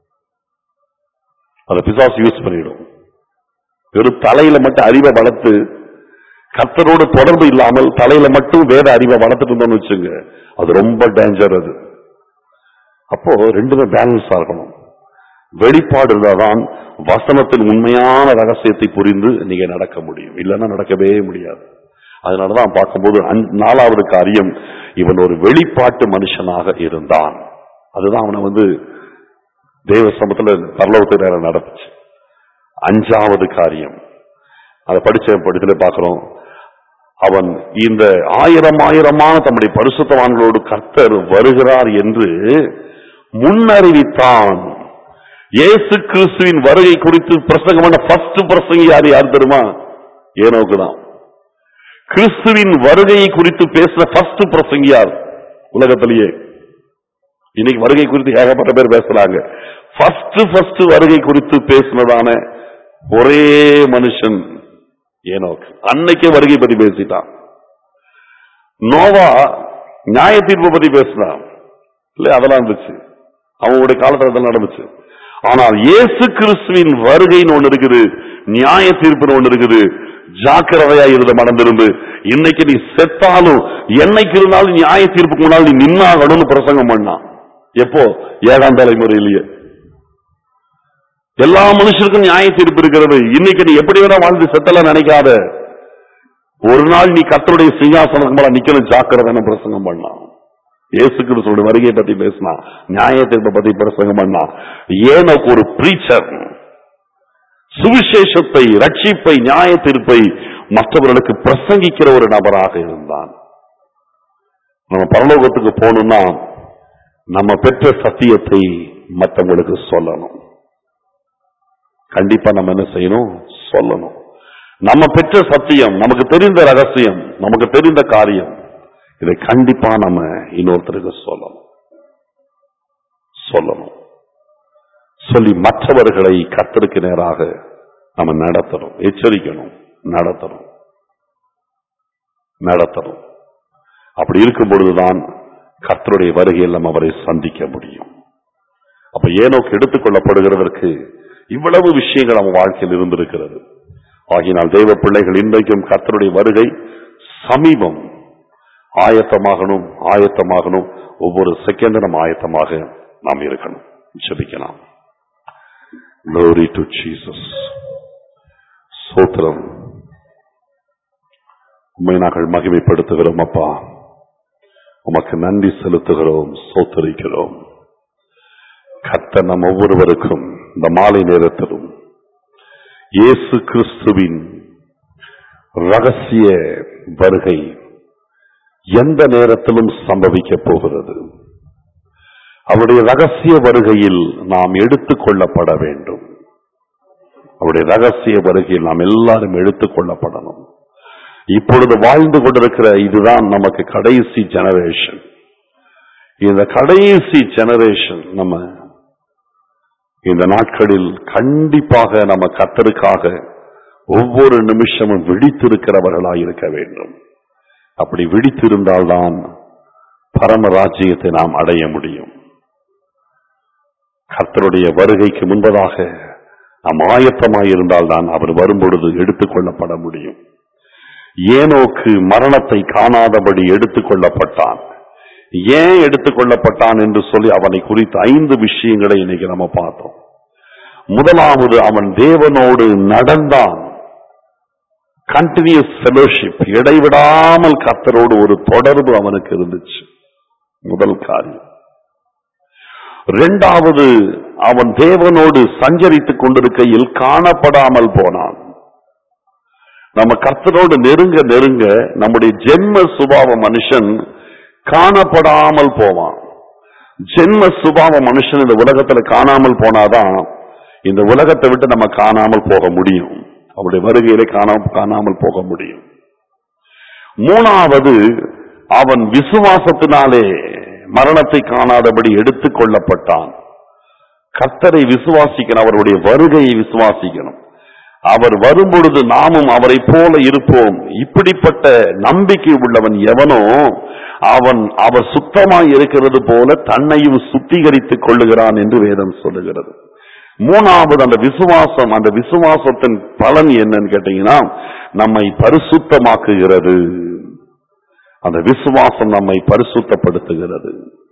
அதை பிசாசு யூஸ் பண்ணிடும் வெறும் தலையில மட்டும் அறிவை வளர்த்து கர்த்தரோடு தொடர்பு இல்லாமல் தலையில மட்டும் வேத அறிவை வளர்த்துட்டு இருந்தோம்னு வச்சுங்க அது ரொம்ப டேஞ்சர் அது அப்போ ரெண்டுமே பேலன்ஸா இருக்கணும் வெளிப்பாடு இருந்தாதான் வசனத்தின் உண்மையான ரகசியத்தை புரிந்து நீங்க நடக்க முடியும் இல்லைன்னா நடக்கவே முடியாது அதனாலதான் பார்க்கும்போது அஞ்- நாலாவது காரியம் இவன் ஒரு வெளிப்பாட்டு மனுஷனாக இருந்தான் அதுதான் அவனை வந்து தேவ சமத்துல பரலோகத்தில் நேரம் நடந்துச்சு அஞ்சாவது காரியம் அதை படிச்ச படித்துல பார்க்கிறோம் அவன் இந்த ஆயிரம் ஆயிரமான தம்முடைய பரிசுத்தவான்களோடு கர்த்தர் வருகிறார் என்று முன்னறிவித்தான் இயேசு கிறிஸ்துவின் வருகை குறித்து பிரசங்கம் பண்ண ஃபர்ஸ்ட் பிரசங்கி யார் யார் தெரியுமா ஏனோக்கு தான் கிறிஸ்துவின் வருகையை குறித்து பேசுற ஃபர்ஸ்ட் பிரசங்கி யார் உலகத்திலேயே இன்னைக்கு வருகை குறித்து ஏகப்பட்ட பேர் பேசுறாங்க ஃபர்ஸ்ட் ஃபர்ஸ்ட் வருகை குறித்து பேசினதான ஒரே மனுஷன் ஏனோக்கு அன்னைக்கே வருகை பத்தி பேசிட்டான் நோவா நியாய தீர்ப்பு பத்தி பேசினான் இல்ல அதெல்லாம் இருந்துச்சு அவங்களுடைய காலத்துல அதெல்லாம் நடந்துச்சு ஆனால் இயேசு கிறிஸ்துவின் வருகைன்னு ஒண்ணு இருக்குது நியாய தீர்ப்புன்னு ஒண்ணு இருக்குது ஜாக்கிரதையா இருந்த மனம் திரும்பு இன்னைக்கு நீ செத்தாலும் என்னைக்கு இருந்தாலும் நியாய தீர்ப்புக்கு முன்னால் நீ நின்னாகணும்னு பிரசங்கம் பண்ணான் எப்போ ஏழாம் தலைமுறையிலேயே எல்லா மனுஷருக்கும் நியாய தீர்ப்பு இருக்கிறது இன்னைக்கு நீ எப்படி வேணா வாழ்ந்து செத்தலாம் நினைக்காத ஒரு நாள் நீ கர்த்தருடைய சிங்காசனத்துக்கு மேல நிக்கணும் ஜாக்கிரதை பிரசங்கம் பண்ணான் இயேசு கிறிஸ்துவோட வருகையை பத்தி பேசினா நியாய தீர்ப்பை பத்தி பிரசங்கம் பண்ணா ஏனோக்கு ஒரு பிரீச்சர் சுவிசேஷத்தை ரட்சிப்பை நியாய தீர்ப்பை மற்றவர்களுக்கு பிரசங்கிக்கிற ஒரு நபராக இருந்தான் நம்ம பரலோகத்துக்கு போகணும்னா நம்ம பெற்ற சத்தியத்தை மற்றவங்களுக்கு சொல்லணும் கண்டிப்பா நம்ம என்ன செய்யணும் சொல்லணும் நம்ம பெற்ற சத்தியம் நமக்கு தெரிந்த ரகசியம் நமக்கு தெரிந்த காரியம் இதை கண்டிப்பா நம்ம இன்னொருத்தருக்கு சொல்லணும் சொல்லணும் சொல்லி மற்றவர்களை கத்தருக்கு நேராக நம்ம நடத்தணும் எச்சரிக்கணும் நடத்தணும் நடத்தணும் அப்படி இருக்கும் பொழுதுதான் கர்த்தருடைய வருகையில் நம்ம அவரை சந்திக்க முடியும் அப்ப ஏனோக்கு எடுத்துக்கொள்ளப்படுகிறதற்கு இவ்வளவு விஷயங்கள் அவன் வாழ்க்கையில் இருந்திருக்கிறது ஆகினால் தெய்வ பிள்ளைகள் இன்றைக்கும் கர்த்தருடைய வருகை சமீபம் ஆயத்தமாகணும் ஆயத்தமாகணும் ஒவ்வொரு செகண்டும் நம்ம ஆயத்தமாக நாம் இருக்கணும் ஜெபிக்கலாம் Glory to Jesus. சோத்திரம் உண்மை நாங்கள் மகிமைப்படுத்துகிறோம் அப்பா உமக்கு நன்றி செலுத்துகிறோம் சோத்தரிக்கிறோம் கத்த நம் ஒவ்வொருவருக்கும் இந்த மாலை நேரத்திலும் இயேசு கிறிஸ்துவின் ரகசிய வருகை எந்த நேரத்திலும் சம்பவிக்க போகிறது அவருடைய ரகசிய வருகையில் நாம் எடுத்துக் கொள்ளப்பட வேண்டும் அவருடைய ரகசிய வருகையில் நாம் எல்லாரும் எடுத்துக் கொள்ளப்படணும் இப்பொழுது வாழ்ந்து கொண்டிருக்கிற இதுதான் நமக்கு கடைசி ஜெனரேஷன் இந்த கடைசி ஜெனரேஷன் நம்ம இந்த நாட்களில் கண்டிப்பாக நம்ம கத்தருக்காக ஒவ்வொரு நிமிஷமும் விழித்திருக்கிறவர்களாய் இருக்க வேண்டும் அப்படி விழித்திருந்தால்தான் பரம ராஜ்யத்தை நாம் அடைய முடியும் கர்த்தருடைய வருகைக்கு முன்பதாக நாம் ஆயத்தமாய் இருந்தால்தான் அவர் வரும்பொழுது எடுத்துக்கொள்ளப்பட முடியும் ஏனோக்கு மரணத்தை காணாதபடி எடுத்துக்கொள்ளப்பட்டான் ஏன் எடுத்துக்கொள்ளப்பட்டான் என்று சொல்லி அவனை குறித்த ஐந்து விஷயங்களை இன்னைக்கு நம்ம பார்த்தோம் முதலாவது அவன் தேவனோடு நடந்தான் கண்டினியூஸ் ஃபெலோஷிப் இடைவிடாமல் கர்த்தரோடு ஒரு தொடர்பு அவனுக்கு இருந்துச்சு முதல் காரியம் இரண்டாவது அவன் தேவனோடு சஞ்சரித்துக் கொண்டிருக்கையில் காணப்படாமல் போனான் நம்ம கர்த்தரோடு நெருங்க நெருங்க நம்முடைய ஜென்ம சுபாவ மனுஷன் காணப்படாமல் போவான் ஜென்ம சுபாவ மனுஷன் இந்த உலகத்துல காணாமல் போனாதான் இந்த உலகத்தை விட்டு நம்ம காணாமல் போக முடியும் அவருடைய வருகையிலே காணாம காணாமல் போக முடியும் மூணாவது அவன் விசுவாசத்தினாலே மரணத்தை காணாதபடி எடுத்துக் கொள்ளப்பட்டான் கர்த்தரை விசுவாசிக்கணும் அவருடைய வருகையை விசுவாசிக்கணும் அவர் வரும்பொழுது நாமும் அவரை போல இருப்போம் இப்படிப்பட்ட நம்பிக்கை உள்ளவன் எவனோ அவன் அவர் சுத்தமாய் இருக்கிறது போல தன்னையும் சுத்திகரித்துக் கொள்ளுகிறான் என்று வேதம் சொல்லுகிறது மூணாவது அந்த விசுவாசம் அந்த விசுவாசத்தின் பலன் என்னன்னு கேட்டீங்கன்னா நம்மை பரிசுத்தமாக்குகிறது அந்த விசுவாசம் நம்மை பரிசுத்தப்படுத்துகிறது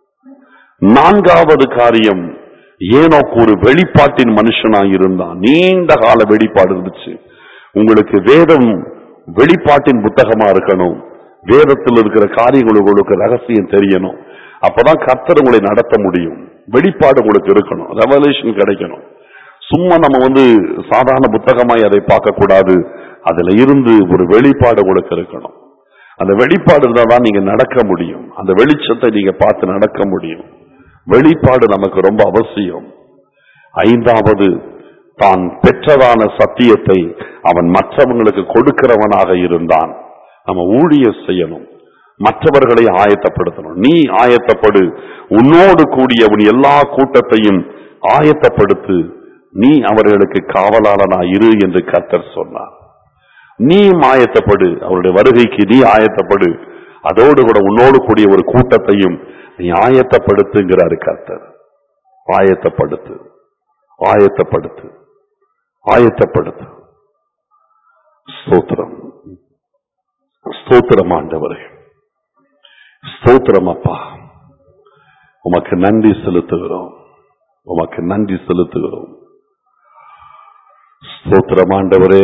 நான்காவது காரியம் ஏனோக்கு ஒரு வெளிப்பாட்டின் மனுஷனாய் இருந்தான் நீண்ட கால வெளிப்பாடு இருந்துச்சு உங்களுக்கு வேதம் வெளிப்பாட்டின் புத்தகமா இருக்கணும் வேதத்தில் இருக்கிற காரியங்கள் உங்களுக்கு ரகசியம் தெரியணும் அப்பதான் கர்த்தர் உங்களை நடத்த முடியும் வெளிப்பாடு உங்களுக்கு இருக்கணும் ரெவலேஷன் கிடைக்கணும் சும்மா நம்ம வந்து சாதாரண புத்தகமாய் அதை பார்க்க கூடாது அதுல இருந்து ஒரு வெளிப்பாடு உங்களுக்கு இருக்கணும் அந்த வெளிப்பாடு இருந்தா தான் நீங்க நடக்க முடியும் அந்த வெளிச்சத்தை நீங்க பார்த்து நடக்க முடியும் வெளிப்பாடு நமக்கு ரொம்ப அவசியம் ஐந்தாவது தான் பெற்றதான சத்தியத்தை அவன் மற்றவங்களுக்கு கொடுக்கிறவனாக இருந்தான் நம்ம ஊழியம் செய்யணும் மற்றவர்களை ஆயத்தப்படுத்தணும் நீ ஆயத்தப்படு உன்னோடு கூடிய உன் எல்லா கூட்டத்தையும் ஆயத்தப்படுத்து நீ அவர்களுக்கு காவலாளனா இரு என்று கர்த்தர் சொன்னார் நீ ஆயத்தப்படு அவருடைய வருகைக்கு நீ ஆயத்தப்படு அதோடு கூட உன்னோடு கூடிய ஒரு கூட்டத்தையும் நீ ஆயத்தப்படுத்துங்கிறாரு கர்த்தர் ஆயத்தப்படுத்து ஆயத்தப்படுத்து ஆயத்தப்படுத்து ஸ்தோத்திரம் ஸ்தோத்திரம் ஆண்டவரே ஸ்தோத்திரம் அப்பா உமக்கு நன்றி செலுத்துகிறோம் உமக்கு நன்றி செலுத்துகிறோம் ஸ்தோத்திரம் ஆண்டவரே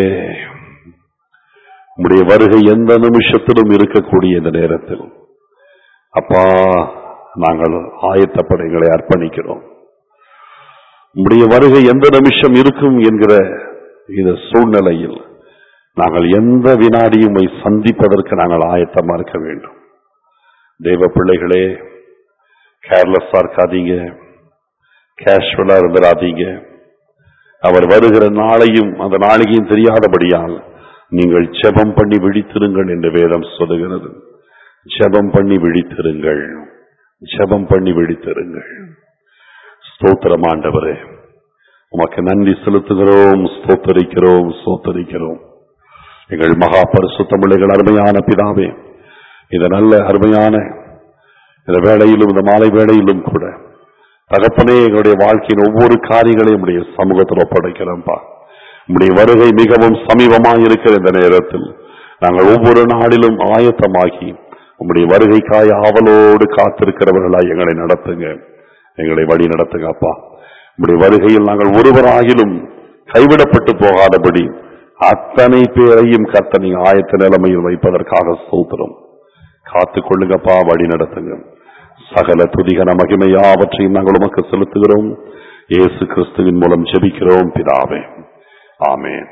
உம்முடைய வருகை எந்த நிமிஷத்திலும் இருக்கக்கூடிய இந்த நேரத்தில் அப்பா நாங்கள் ஆயத்தப்பட எங்களை அர்ப்பணிக்கிறோம் உம்முடைய வருகை எந்த நிமிஷம் இருக்கும் என்கிற இந்த சூழ்நிலையில் நாங்கள் எந்த வினாடியும் உம்மை சந்திப்பதற்கு நாங்கள் ஆயத்தமா இருக்க வேண்டும் தெய்வ பிள்ளைகளே கேர்லெஸ்ஸா இருக்காதீங்க கேஷுவலா இருந்துடாதீங்க அவர் வருகிற நாளையும் அந்த நாளையும் தெரியாதபடியால் நீங்கள் ஜெபம் பண்ணி விழித்திருங்கள் என்று வேதம் சொல்லுகிறது ஜெபம் பண்ணி விழித்திருங்கள் ஜெபம் பண்ணி விழித்திருங்கள் ஸ்தோத்திரம் ஆண்டவரே உமக்கு நன்றி செலுத்துகிறோம் ஸ்தோத்தரிக்கிறோம் ஸ்தோத்தரிக்கிறோம் எங்கள் மகா பரிசுத்தமிழைகள் அருமையான பிதாவே இந்த நல்ல அருமையான இந்த வேளையிலும் இந்த மாலை வேளையிலும் கூட தகப்பனே எங்களுடைய வாழ்க்கையின் ஒவ்வொரு காரியங்களையும் உடைய சமூகத்தில் ஒப்படைக்கிறோம்ப்பா உம்முடைய வருகை மிகவும் சமீபமாக இருக்கிற இந்த நேரத்தில் நாங்கள் ஒவ்வொரு நாளிலும் ஆயத்தமாகி உம்முடைய வருகைக்காய் ஆவலோடு காத்திருக்கிறவர்களாய் எங்களை நடத்துங்க எங்களை வழி நடத்துங்க அப்பா உம்முடைய வருகையில் நாங்கள் ஒருவராகிலும் கைவிடப்பட்டு போகாதபடி அத்தனை பேரையும் கர்த்தனை ஆயத்த நிலைமையில் வைப்பதற்காக சூத்திரம் காத்துக் கொள்ளுங்கப்பா வழி நடத்துங்க சகல துதிகன மகிமை யாவற்றையும் நாங்கள் உமக்கு செலுத்துகிறோம் இயேசு கிறிஸ்துவின் மூலம் ஜெபிக்கிறோம் பிதாவே ஆமென்